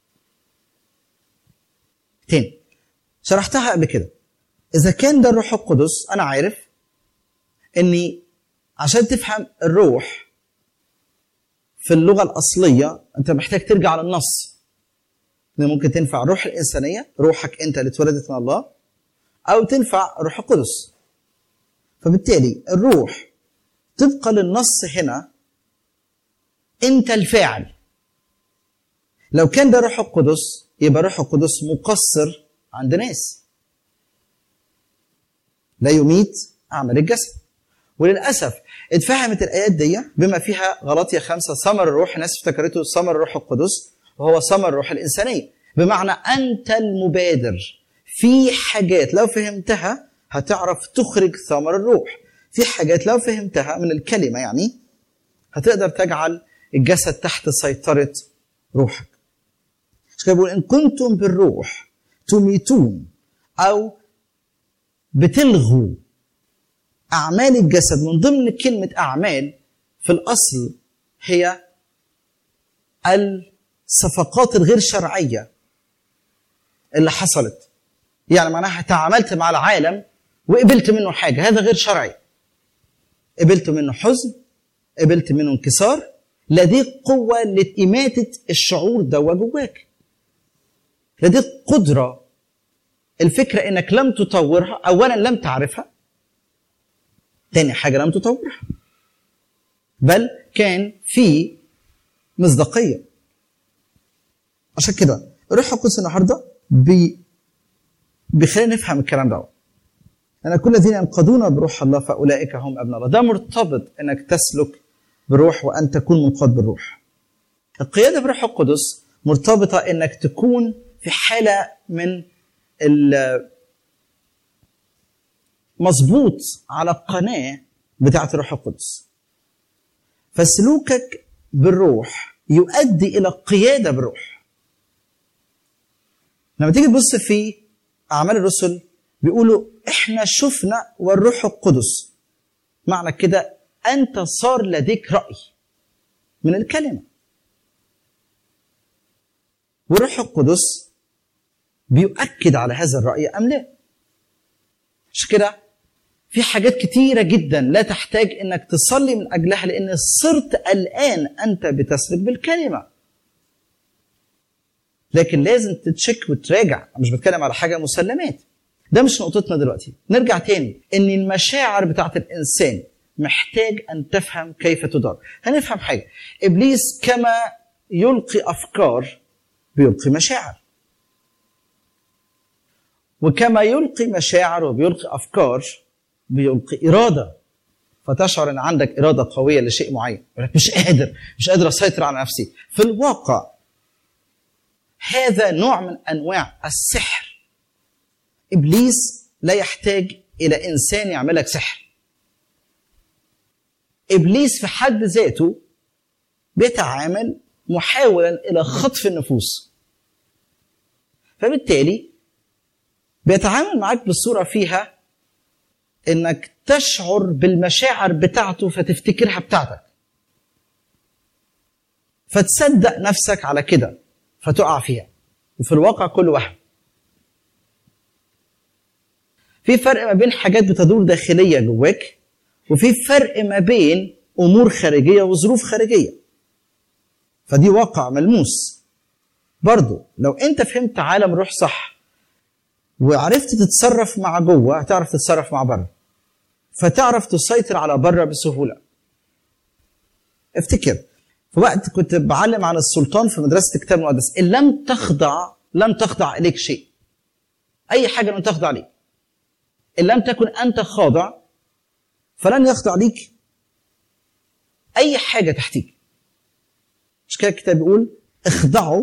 تاني شرحتها قبل كده إذا كان ده الروح القدس أنا عارف إني عشان تفهم الروح في اللغة الأصلية أنت محتاج ترجع للنص إن ممكن تنفع الروح الإنسانية روحك أنت اللي اتولدت من الله أو تنفع الروح القدس فبالتالي الروح طبقا للنص هنا أنت الفاعل لو كان ده روح القدس يبقى روح القدس مقصر عند ناس لا يميت أعمال الجسد وللأسف اتفهمت الآيات دي بما فيها غلطية خمسة ثمر الروح الناس افتكرته ثمر الروح القدس وهو ثمر الروح الإنسانية بمعنى أنت المبادر في حاجات لو فهمتها هتعرف تخرج ثمر الروح في حاجات لو فهمتها من الكلمة يعني هتقدر تجعل الجسد تحت سيطرة روحك مش كده بيقول إن كنتم بالروح تميتون أو بتلغوا أعمال الجسد من ضمن كلمة أعمال في الأصل هي الصفقات الغير شرعية اللي حصلت يعني معناها تعاملت مع العالم وقبلت منه حاجة هذا غير شرعي قبلت منه حزن قبلت منه انكسار لديك قوة لإماتة الشعور ده جواك لديك قدرة الفكرة انك لم تطورها اولا لم تعرفها تاني حاجة لم تطورها بل كان في مصداقية عشان كده الروح القدس النهارده بي بيخلينا نفهم الكلام ده أن كل الذين ينقضون بروح الله فأولئك هم أبناء الله ده مرتبط أنك تسلك بروح وأن تكون منقاد بالروح القيادة بروح القدس مرتبطة أنك تكون في حالة من مظبوط على القناة بتاعة الروح القدس فسلوكك بالروح يؤدي إلى قيادة بالروح لما تيجي تبص في أعمال الرسل بيقولوا إحنا شفنا والروح القدس معنى كده أنت صار لديك رأي من الكلمة والروح القدس بيؤكد على هذا الرأي أم لا مش كده في حاجات كتيرة جدا لا تحتاج انك تصلي من اجلها لان صرت الان انت بتسلك بالكلمة لكن لازم تتشك وتراجع مش بتكلم على حاجة مسلمات ده مش نقطتنا دلوقتي نرجع تاني ان المشاعر بتاعت الانسان محتاج ان تفهم كيف تدار هنفهم حاجة ابليس كما يلقي افكار بيلقي مشاعر وكما يلقي مشاعر وبيلقي افكار بيلقي اراده فتشعر ان عندك اراده قويه لشيء معين مش قادر مش قادر اسيطر على نفسي في الواقع هذا نوع من انواع السحر ابليس لا يحتاج الى انسان يعمل لك سحر ابليس في حد ذاته بيتعامل محاولا الى خطف النفوس فبالتالي بيتعامل معاك بصوره فيها انك تشعر بالمشاعر بتاعته فتفتكرها بتاعتك فتصدق نفسك على كده فتقع فيها وفي الواقع كله وهم في فرق ما بين حاجات بتدور داخلية جواك وفي فرق ما بين أمور خارجية وظروف خارجية فدي واقع ملموس برضو لو انت فهمت عالم روح صح وعرفت تتصرف مع جوه هتعرف تتصرف مع بره فتعرف تسيطر على بره بسهوله افتكر في وقت كنت بعلم عن السلطان في مدرسه الكتاب المقدس ان لم تخضع لم تخضع اليك شيء اي حاجه لم تخضع ليك ان لم تكن انت خاضع فلن يخضع ليك اي حاجه تحتيك مش كده الكتاب بيقول اخضعوا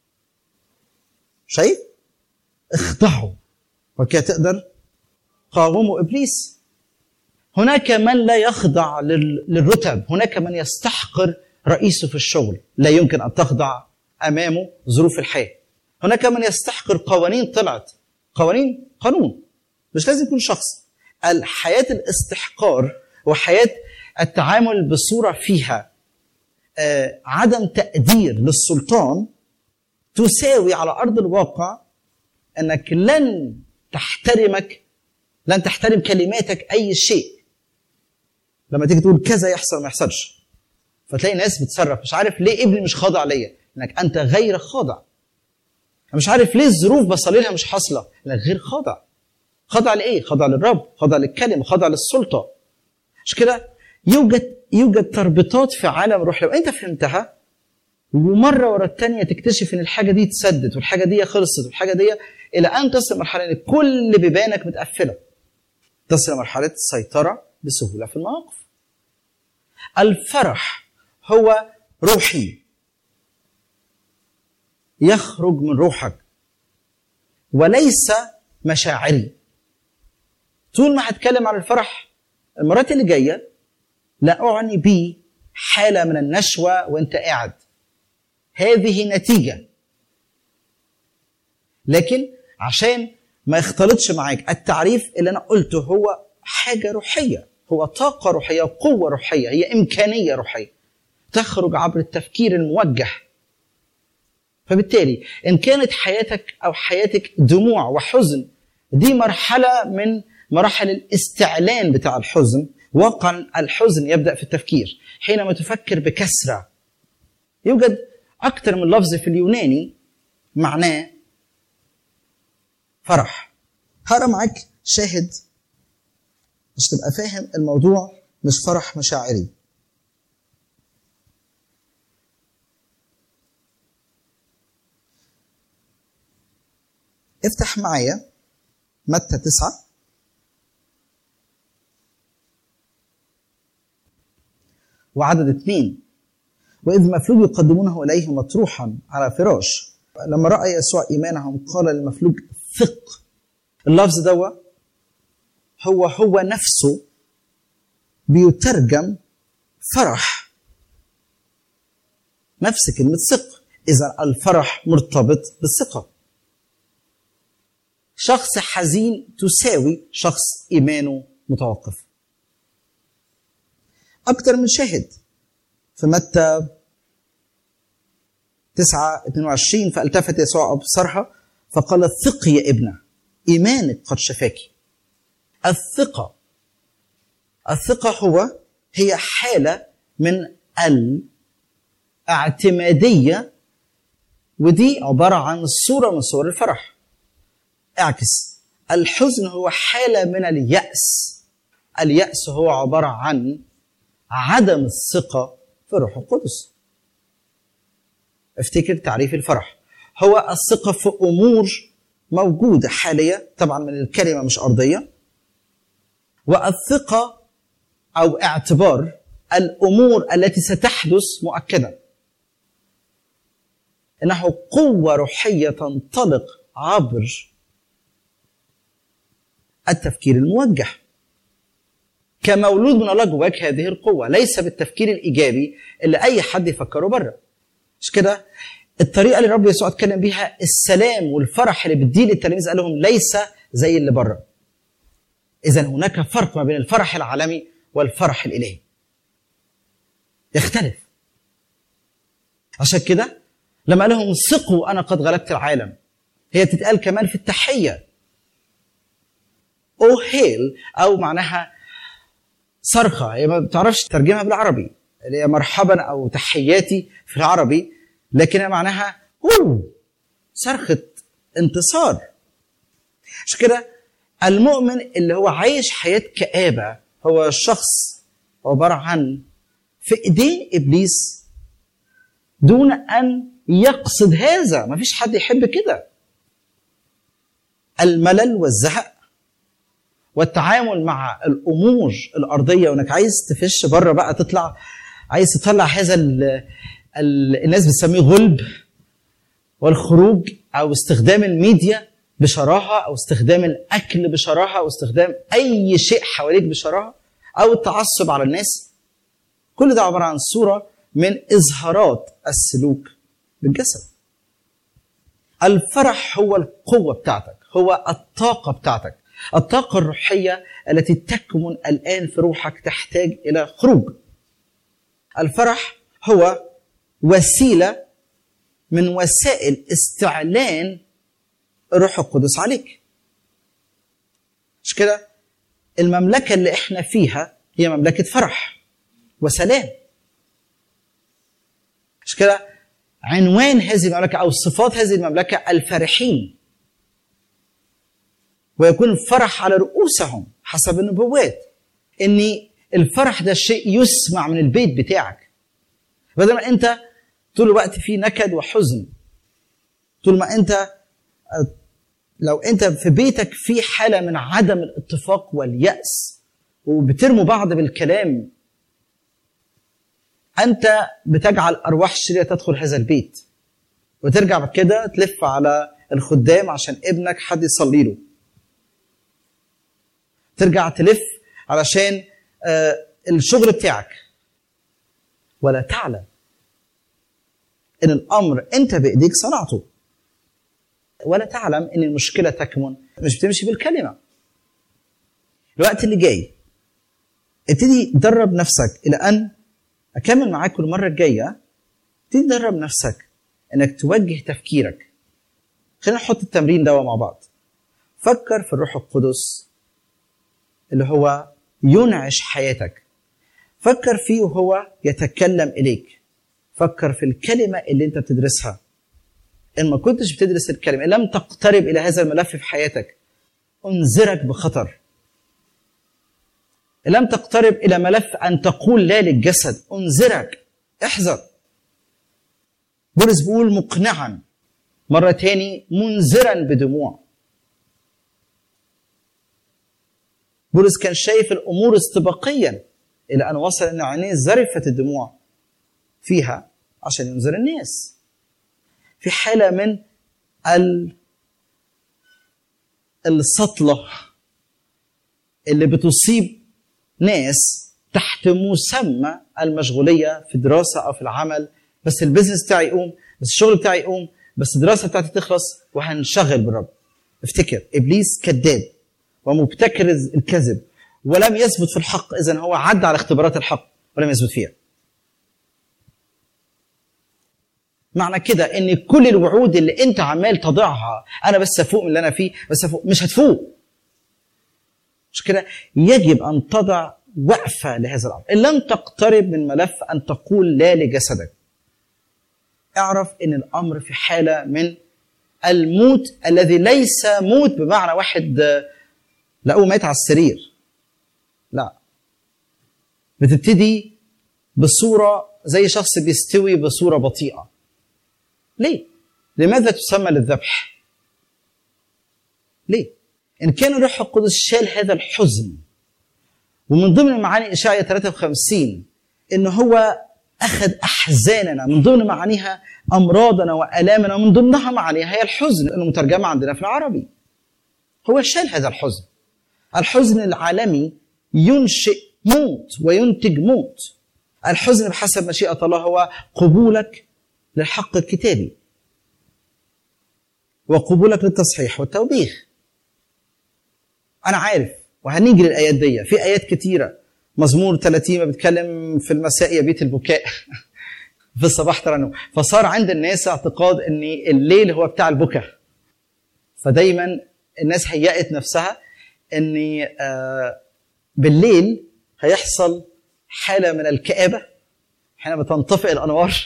شايف اخضعوا وكده تقدر قاوموا ابليس هناك من لا يخضع للرتب هناك من يستحقر رئيسه في الشغل لا يمكن ان تخضع امامه ظروف الحياه هناك من يستحقر قوانين طلعت قوانين قانون مش لازم يكون شخص الحياه الاستحقار وحياه التعامل بصوره فيها آه، عدم تقدير للسلطان تساوي على ارض الواقع انك لن تحترمك لن تحترم كلماتك اي شيء لما تيجي تقول كذا يحصل ما يحصلش فتلاقي ناس بتصرف مش عارف ليه ابني مش خاضع ليا انك انت غير خاضع مش عارف ليه الظروف بصلي لها مش حاصله انك غير خاضع خاضع لايه خاضع للرب خاضع للكلمه خاضع للسلطه مش كده يوجد يوجد تربطات في عالم الروح لو انت فهمتها ومره ورا الثانيه تكتشف ان الحاجه دي اتسدت والحاجه دي خلصت والحاجه دي الى ان تصل مرحله ان كل بيبانك متقفله تصل مرحله السيطره بسهوله في المواقف الفرح هو روحي يخرج من روحك وليس مشاعري طول ما هتكلم عن الفرح المرات اللي جايه لا اعني به حاله من النشوه وانت قاعد هذه نتيجه لكن عشان ما يختلطش معاك التعريف اللي انا قلته هو حاجه روحيه هو طاقه روحيه قوه روحيه هي امكانيه روحيه تخرج عبر التفكير الموجه فبالتالي ان كانت حياتك او حياتك دموع وحزن دي مرحله من مراحل الاستعلان بتاع الحزن واقعا الحزن يبدا في التفكير حينما تفكر بكثره يوجد اكثر من لفظ في اليوناني معناه فرح هقرا معاك شاهد مش تبقى فاهم الموضوع مش فرح مشاعري افتح معايا متى تسعة وعدد اثنين وإذ مفلوج يقدمونه إليه مطروحا على فراش لما رأى يسوع إيمانهم قال للمفلوج ثق اللفظ دوا هو هو نفسه بيترجم فرح نفس كلمة ثق إذا الفرح مرتبط بالثقة شخص حزين تساوي شخص إيمانه متوقف أكثر من شاهد في متى 9 22 فالتفت يسوع أبصرها فقال ثقي يا ابنة إيمانك قد شفاك الثقة الثقة هو هي حالة من الاعتمادية ودي عبارة عن صورة من صور الفرح اعكس الحزن هو حالة من اليأس اليأس هو عبارة عن عدم الثقة في الروح القدس افتكر تعريف الفرح هو الثقة في أمور موجودة حالية طبعا من الكلمة مش أرضية والثقة أو اعتبار الأمور التي ستحدث مؤكدا إنه قوة روحية تنطلق عبر التفكير الموجه كمولود من الله جواك هذه القوة ليس بالتفكير الإيجابي اللي أي حد يفكره بره مش كده الطريقة اللي الرب يسوع اتكلم بيها السلام والفرح اللي بتديه للتلاميذ قال لهم ليس زي اللي بره إذا هناك فرق ما بين الفرح العالمي والفرح الإلهي يختلف عشان كده لما قال لهم ثقوا أنا قد غلبت العالم هي تتقال كمان في التحية أو هيل أو معناها صرخة هي ما بتعرفش تترجمها بالعربي اللي هي مرحبا أو تحياتي في العربي لكنها معناها أوه صرخة انتصار عشان كده المؤمن اللي هو عايش حياة كآبة هو شخص عبارة عن في ايدين ابليس دون ان يقصد هذا ما فيش حد يحب كده الملل والزهق والتعامل مع الامور الارضيه وانك عايز تفش بره بقى تطلع عايز تطلع هذا ال ال الناس بتسميه غلب والخروج او استخدام الميديا بشراهه او استخدام الاكل بشراهه او استخدام اي شيء حواليك بشراهه او التعصب على الناس كل ده عباره عن صوره من اظهارات السلوك بالجسد الفرح هو القوه بتاعتك هو الطاقه بتاعتك الطاقه الروحيه التي تكمن الان في روحك تحتاج الى خروج الفرح هو وسيله من وسائل استعلان الروح القدس عليك مش كده المملكه اللي احنا فيها هي مملكه فرح وسلام مش كده عنوان هذه المملكه او صفات هذه المملكه الفرحين ويكون الفرح على رؤوسهم حسب النبوات ان الفرح ده شيء يسمع من البيت بتاعك بدل ما انت طول الوقت في نكد وحزن طول ما انت لو انت في بيتك في حاله من عدم الاتفاق والياس وبترموا بعض بالكلام انت بتجعل ارواح الشريره تدخل هذا البيت وترجع بعد كده تلف على الخدام عشان ابنك حد يصلي له ترجع تلف علشان آه الشغل بتاعك ولا تعلم ان الامر انت بايديك صنعته ولا تعلم ان المشكله تكمن مش بتمشي بالكلمه الوقت اللي جاي ابتدي درب نفسك الى ان اكمل معاكم المره الجايه ابتدي درب نفسك انك توجه تفكيرك خلينا نحط التمرين ده مع بعض فكر في الروح القدس اللي هو ينعش حياتك فكر فيه وهو يتكلم اليك فكر في الكلمه اللي انت بتدرسها ان ما كنتش بتدرس الكلمه ان لم تقترب الى هذا الملف في حياتك انذرك بخطر ان لم تقترب الى ملف ان تقول لا للجسد انذرك احذر بولس بيقول مقنعا مره تاني منذرا بدموع بولس كان شايف الامور استباقيا الى ان وصل ان عينيه ذرفت الدموع فيها عشان ينذر الناس في حالة من ال... السطلة اللي بتصيب ناس تحت مسمى المشغولية في الدراسة أو في العمل بس البيزنس بتاعي يقوم بس الشغل بتاعي يقوم بس الدراسة بتاعتي تخلص وهنشغل بالرب افتكر إبليس كذاب ومبتكر الكذب ولم يثبت في الحق إذا هو عدى على اختبارات الحق ولم يثبت فيها معنى كده ان كل الوعود اللي انت عمال تضعها انا بس افوق من اللي انا فيه بس افوق مش هتفوق مش كده يجب ان تضع وقفه لهذا الامر ان لم تقترب من ملف ان تقول لا لجسدك اعرف ان الامر في حاله من الموت الذي ليس موت بمعنى واحد لقوه مات على السرير لا بتبتدي بصوره زي شخص بيستوي بصوره بطيئه ليه؟ لماذا تسمى للذبح؟ ليه؟ إن كان الروح القدس شال هذا الحزن ومن ضمن معاني إشعياء 53 إن هو أخذ أحزاننا من ضمن معانيها أمراضنا وآلامنا ومن ضمنها معانيها هي الحزن لأنه مترجمة عندنا في العربي هو شال هذا الحزن الحزن العالمي ينشئ موت وينتج موت الحزن بحسب مشيئة الله هو قبولك للحق الكتابي وقبولك للتصحيح والتوبيخ انا عارف وهنيجي للايات دي في ايات كتيره مزمور 30 بيتكلم في المساء يبيت البكاء في الصباح ترنم فصار عند الناس اعتقاد ان الليل هو بتاع البكاء فدايما الناس هيأت نفسها ان بالليل هيحصل حاله من الكآبه حين بتنطفئ الانوار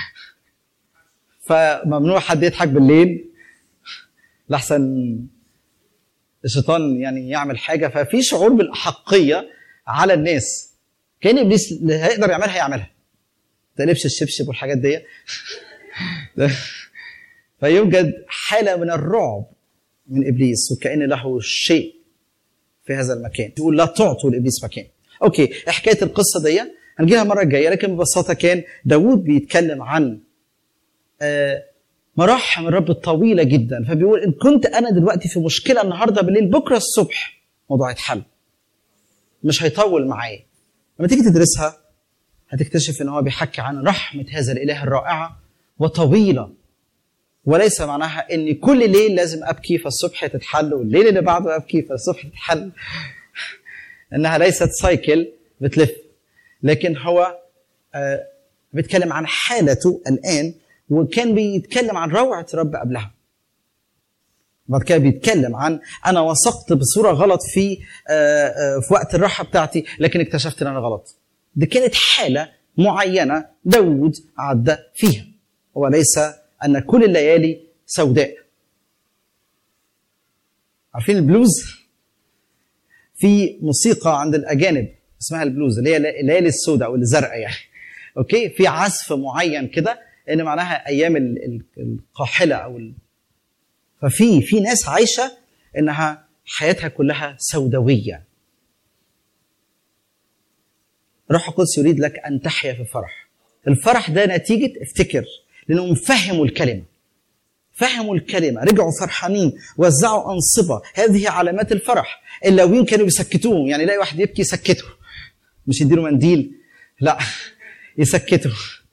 فممنوع حد يضحك بالليل لحسن الشيطان يعني يعمل حاجه ففي شعور بالاحقيه على الناس كان ابليس اللي هيقدر يعملها يعملها تقلبش الشبشب والحاجات دي فيوجد حاله من الرعب من ابليس وكان له شيء في هذا المكان يقول لا تعطوا لابليس مكان اوكي حكايه القصه دي هنجيها المره الجايه لكن ببساطه كان داوود بيتكلم عن مراحم الرب الطويلة جدا فبيقول إن كنت أنا دلوقتي في مشكلة النهاردة بالليل بكرة الصبح موضوع يتحل مش هيطول معايا لما تيجي تدرسها هتكتشف إن هو بيحكي عن رحمة هذا الإله الرائعة وطويلة وليس معناها اني كل ليل لازم ابكي فالصبح تتحل والليل اللي بعده ابكي فالصبح تتحل انها ليست سايكل بتلف لكن هو آه بيتكلم عن حالته الان وكان بيتكلم عن روعه رب قبلها بعد كده بيتكلم عن انا وثقت بصوره غلط في آه آه في وقت الراحه بتاعتي لكن اكتشفت ان انا غلط دي كانت حاله معينه داود عدى فيها وليس ان كل الليالي سوداء عارفين البلوز في موسيقى عند الاجانب اسمها البلوز اللي هي الليالي السوداء او الزرقاء يعني اوكي في عزف معين كده ان معناها ايام القاحله او ال... ففي في ناس عايشه انها حياتها كلها سوداويه روح القدس يريد لك ان تحيا في فرح الفرح ده نتيجه افتكر لانهم فهموا الكلمه فهموا الكلمه رجعوا فرحانين وزعوا انصبه هذه علامات الفرح اللاويين كانوا بيسكتوهم يعني يلاقي واحد يبكي يسكته مش يديله منديل لا يسكته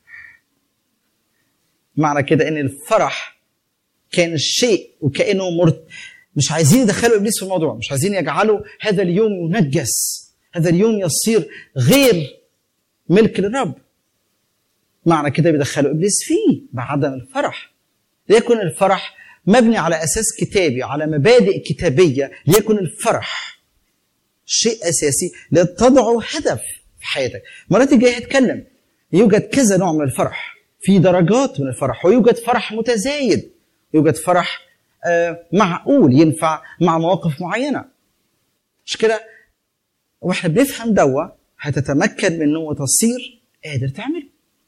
معنى كده ان الفرح كان الشيء وكانه مرت مش عايزين يدخلوا ابليس في الموضوع مش عايزين يجعلوا هذا اليوم ينجس هذا اليوم يصير غير ملك للرب معنى كده بيدخلوا ابليس فيه بعدم الفرح ليكن الفرح مبني على اساس كتابي على مبادئ كتابيه ليكن الفرح شيء اساسي لتضعوا هدف في حياتك مرات الجايه هتكلم يوجد كذا نوع من الفرح في درجات من الفرح ويوجد فرح متزايد يوجد فرح آه معقول ينفع مع مواقف معينه مش كده واحنا بنفهم دوا هتتمكن منه وتصير قادر تعمله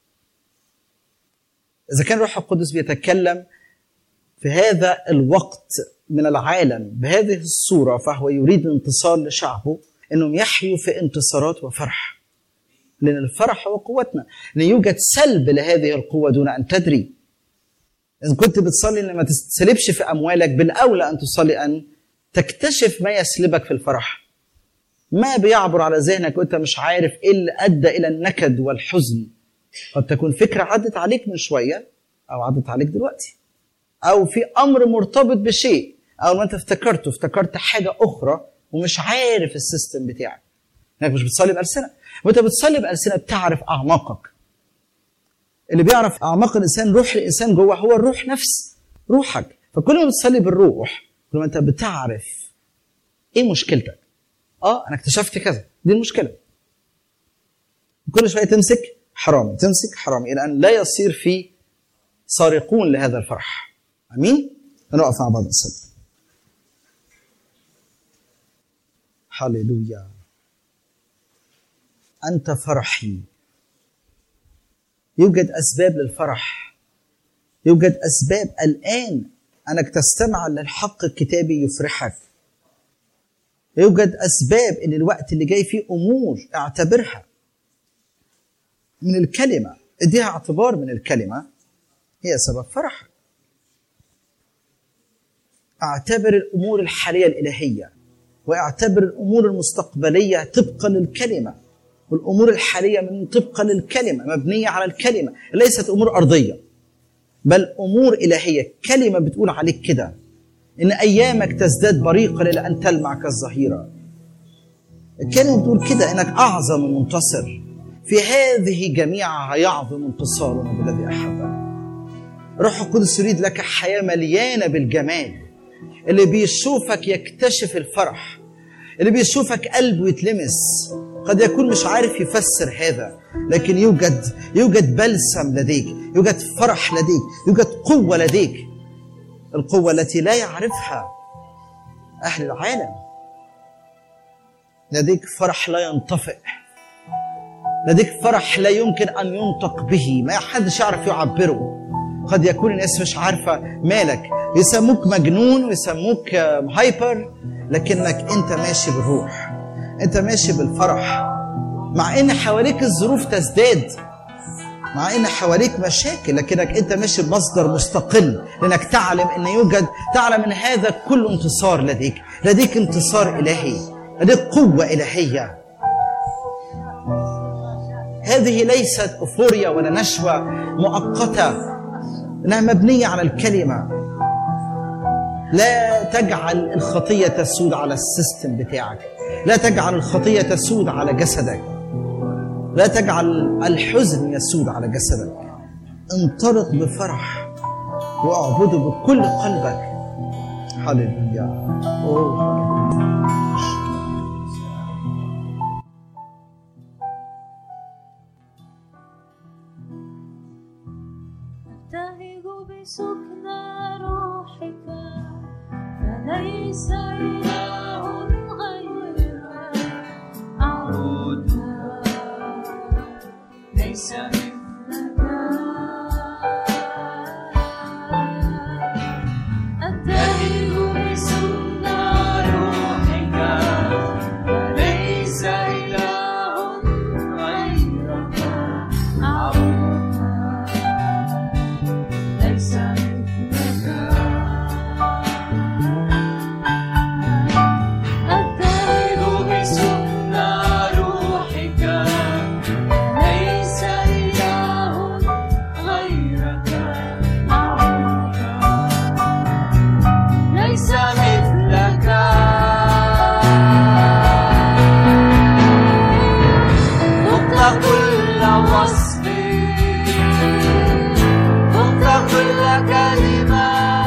اذا كان روح القدس بيتكلم في هذا الوقت من العالم بهذه الصوره فهو يريد انتصار لشعبه انهم يحيوا في انتصارات وفرح لان الفرح هو قوتنا لان يوجد سلب لهذه القوه دون ان تدري اذا كنت بتصلي ان ما تسلبش في اموالك بالاولى ان تصلي ان تكتشف ما يسلبك في الفرح ما بيعبر على ذهنك وانت مش عارف ايه اللي ادى الى النكد والحزن قد تكون فكره عدت عليك من شويه او عدت عليك دلوقتي او في امر مرتبط بشيء او ما انت افتكرته افتكرت حاجه اخرى ومش عارف السيستم بتاعك انك مش بتصلي بالسنه وانت بتصلي بالسنه بتعرف اعماقك اللي بيعرف اعماق الانسان روح الانسان جوه هو الروح نفس روحك فكل ما بتصلي بالروح كل ما انت بتعرف ايه مشكلتك اه انا اكتشفت كذا دي المشكله كل شويه تمسك حرام تمسك حرام الى ان لا يصير في سارقون لهذا الفرح امين نقف مع بعض نصلي هللويا انت فرحي يوجد اسباب للفرح يوجد اسباب الان انك تستمع للحق الكتابي يفرحك يوجد اسباب ان الوقت اللي جاي فيه امور اعتبرها من الكلمه اديها اعتبار من الكلمه هي سبب فرحك اعتبر الامور الحاليه الالهيه واعتبر الامور المستقبليه طبقا للكلمه والامور الحاليه من طبقا للكلمه مبنيه على الكلمه ليست امور ارضيه بل امور الهيه كلمه بتقول عليك كده ان ايامك تزداد بريقا الى ان تلمع كالظهيره الكلمه بتقول كده انك اعظم من منتصر في هذه جميعها يعظم انتصارنا بالذي احبنا روح القدس يريد لك حياه مليانه بالجمال اللي بيشوفك يكتشف الفرح اللي بيشوفك قلبه يتلمس قد يكون مش عارف يفسر هذا لكن يوجد يوجد بلسم لديك يوجد فرح لديك يوجد قوة لديك القوة التي لا يعرفها أهل العالم لديك فرح لا ينطفئ لديك فرح لا يمكن أن ينطق به ما حدش يعرف يعبره قد يكون الناس مش عارفة مالك يسموك مجنون ويسموك هايبر لكنك انت ماشي بالروح انت ماشي بالفرح مع ان حواليك الظروف تزداد مع ان حواليك مشاكل لكنك انت ماشي بمصدر مستقل لانك تعلم ان يوجد تعلم ان هذا كله انتصار لديك لديك انتصار الهي لديك قوه الهيه هذه ليست ايفوريا ولا نشوه مؤقته انها مبنيه على الكلمه لا تجعل الخطيه تسود على السيستم بتاعك لا تجعل الخطيه تسود على جسدك لا تجعل الحزن يسود على جسدك انطلق بفرح واعبده بكل قلبك هللويا أوه، هللويا. أبتهج بسكنى روحك فليس إله غيرك أعبدك ليس مثلك أبتهج بسكنى روحك فليس إله غيرك أعبدك ليس مثلك أبتهج بسكنى روحك ليس إله غيرك أعبدك ليس مثلك فقت كل وصف فقت كل كلمة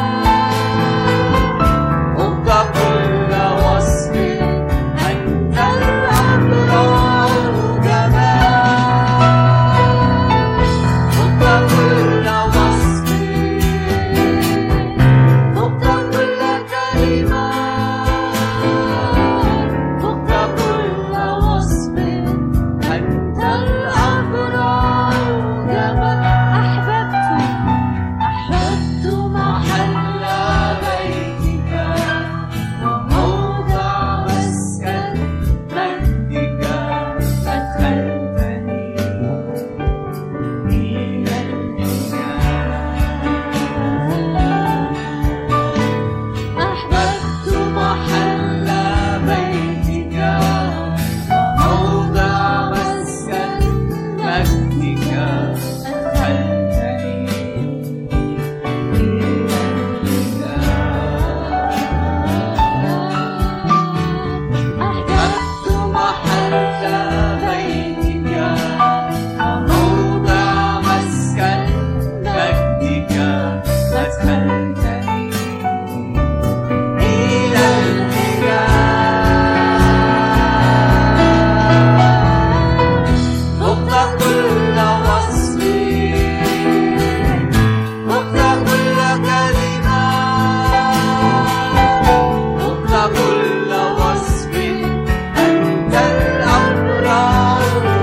فقت كل وصف أنت الأبرار جمال فقت كل وصف فقت كل كلمة فقت كل وصف أنت الأبرار جمال أحببت أحببت محل بيتك وموضع مسكن مجدك أدخلتني إلى الحجاب أحببت محل بيتك وموضع مسكن مجدك أدخلتني إلى الحجاب أحببت محل بيتك وموضع مسكن مجدك أدخلتني إلى الحجاب فقت كل وصف فقت كل كلمة فقت كل وصف أنت الأبرار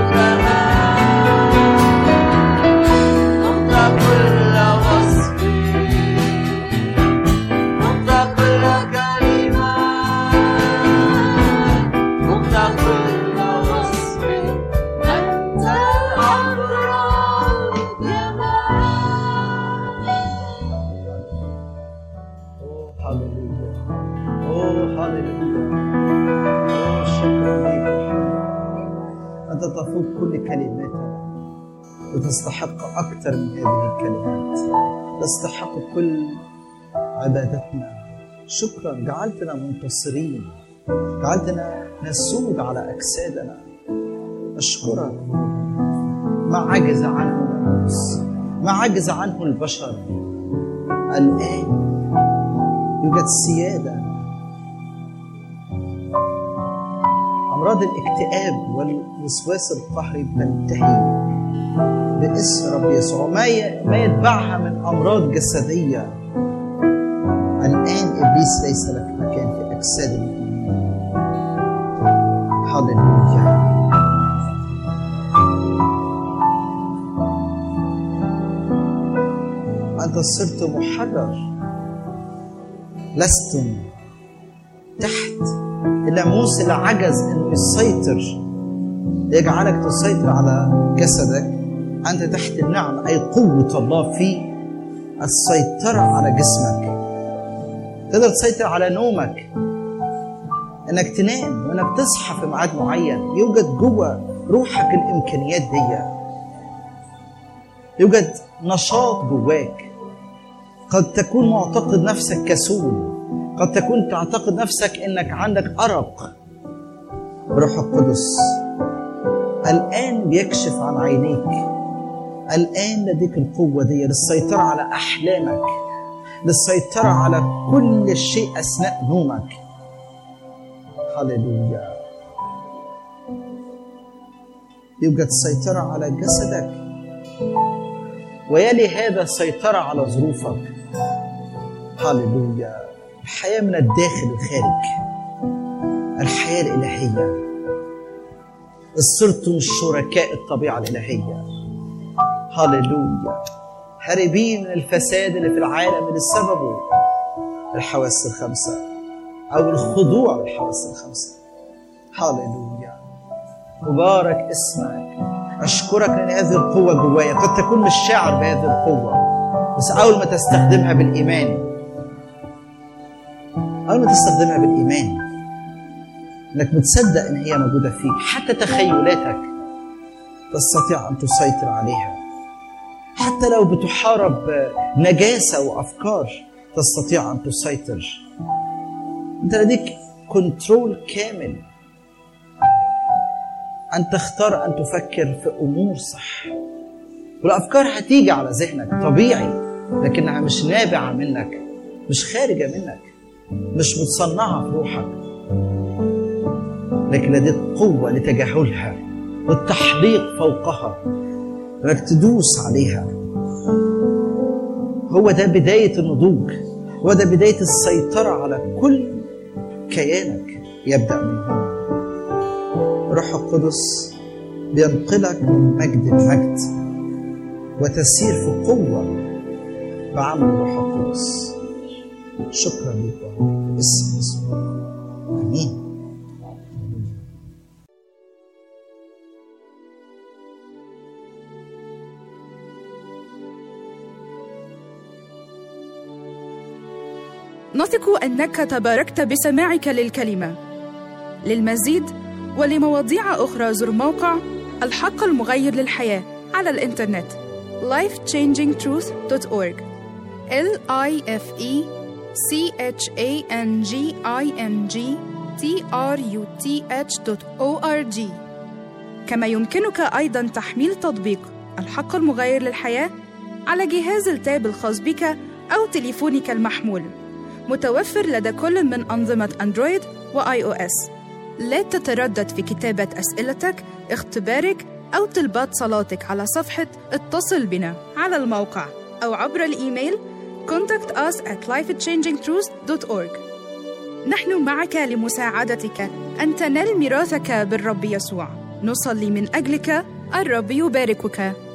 جمال فقت كل وصف فقت كل كلمة فقت كل وصف أنت الأبرار جمال أوه، هللويا أوه هللويا أوه شكرا لك أنت تفوق كل كلماتنا وتستحق أكثر من هذه الكلمات تستحق كل عبادتنا شكرا جعلتنا منتصرين جعلتنا نسود على أجسادنا أشكرك ما عجز عنه الناموس ما عجز عنه البشر الآن يوجد سيادة أمراض الاكتئاب والوسواس القهري بتنتهي باسم رب يسوع ما ي- ما يتبعها من أمراض جسدية الآن إبليس ليس لك مكان في أجساد المؤمنين هللويا أنت صرت محرر لستم تحت الناموس اللي عجز انه يسيطر يجعلك تسيطر على جسدك انت تحت النعمه اي قوه الله في السيطره على جسمك تقدر تسيطر على نومك انك تنام وانك تصحى في ميعاد معين يوجد جوه روحك الامكانيات دي يوجد نشاط جواك قد تكون معتقد نفسك كسول قد تكون تعتقد نفسك انك عندك ارق روح القدس الان بيكشف عن عينيك الان لديك القوه دي للسيطره على احلامك للسيطره على كل شيء اثناء نومك هللويا يوجد سيطره على جسدك ويلي هذا السيطره على ظروفك هللويا الحياه من الداخل الخارج الحياه الالهيه صرتم شركاء الطبيعه الالهيه هللويا هاربين من الفساد اللي في العالم اللي سببه الحواس الخمسه او الخضوع للحواس الخمسه هللويا مبارك اسمك اشكرك لان هذه القوه جوايا قد تكون مش شاعر بهذه القوه بس اول ما تستخدمها بالايمان اول ما تستخدمها بالايمان انك متصدق ان هي موجوده فيك حتى تخيلاتك تستطيع ان تسيطر عليها حتى لو بتحارب نجاسه وافكار تستطيع ان تسيطر انت لديك كنترول كامل ان تختار ان تفكر في امور صح والافكار هتيجي على ذهنك طبيعي لكنها مش نابعه منك مش خارجه منك مش متصنعه في روحك لكن لديك قوه لتجاهلها والتحليق فوقها انك تدوس عليها هو ده بدايه النضوج هو ده بدايه السيطره على كل كيانك يبدا من هنا روح القدس بينقلك من مجد لمجد وتسير في قوه بعمل الروح القدس شكرا لك باسم يسوع امين نثق انك تباركت بسماعك للكلمه للمزيد ولمواضيع اخرى زر موقع الحق المغير للحياه على الانترنت lifechangingtruth.org l i f e c h a n g i n g t r u t h.org كما يمكنك ايضا تحميل تطبيق الحق المغير للحياه على جهاز التاب الخاص بك او تليفونك المحمول متوفر لدى كل من أنظمة أندرويد وآي أو إس. لا تتردد في كتابة أسئلتك، اختبارك أو طلبات صلاتك على صفحة اتصل بنا على الموقع أو عبر الإيميل contact us at lifechangingtruth.org نحن معك لمساعدتك أن تنال ميراثك بالرب يسوع نصلي من أجلك الرب يباركك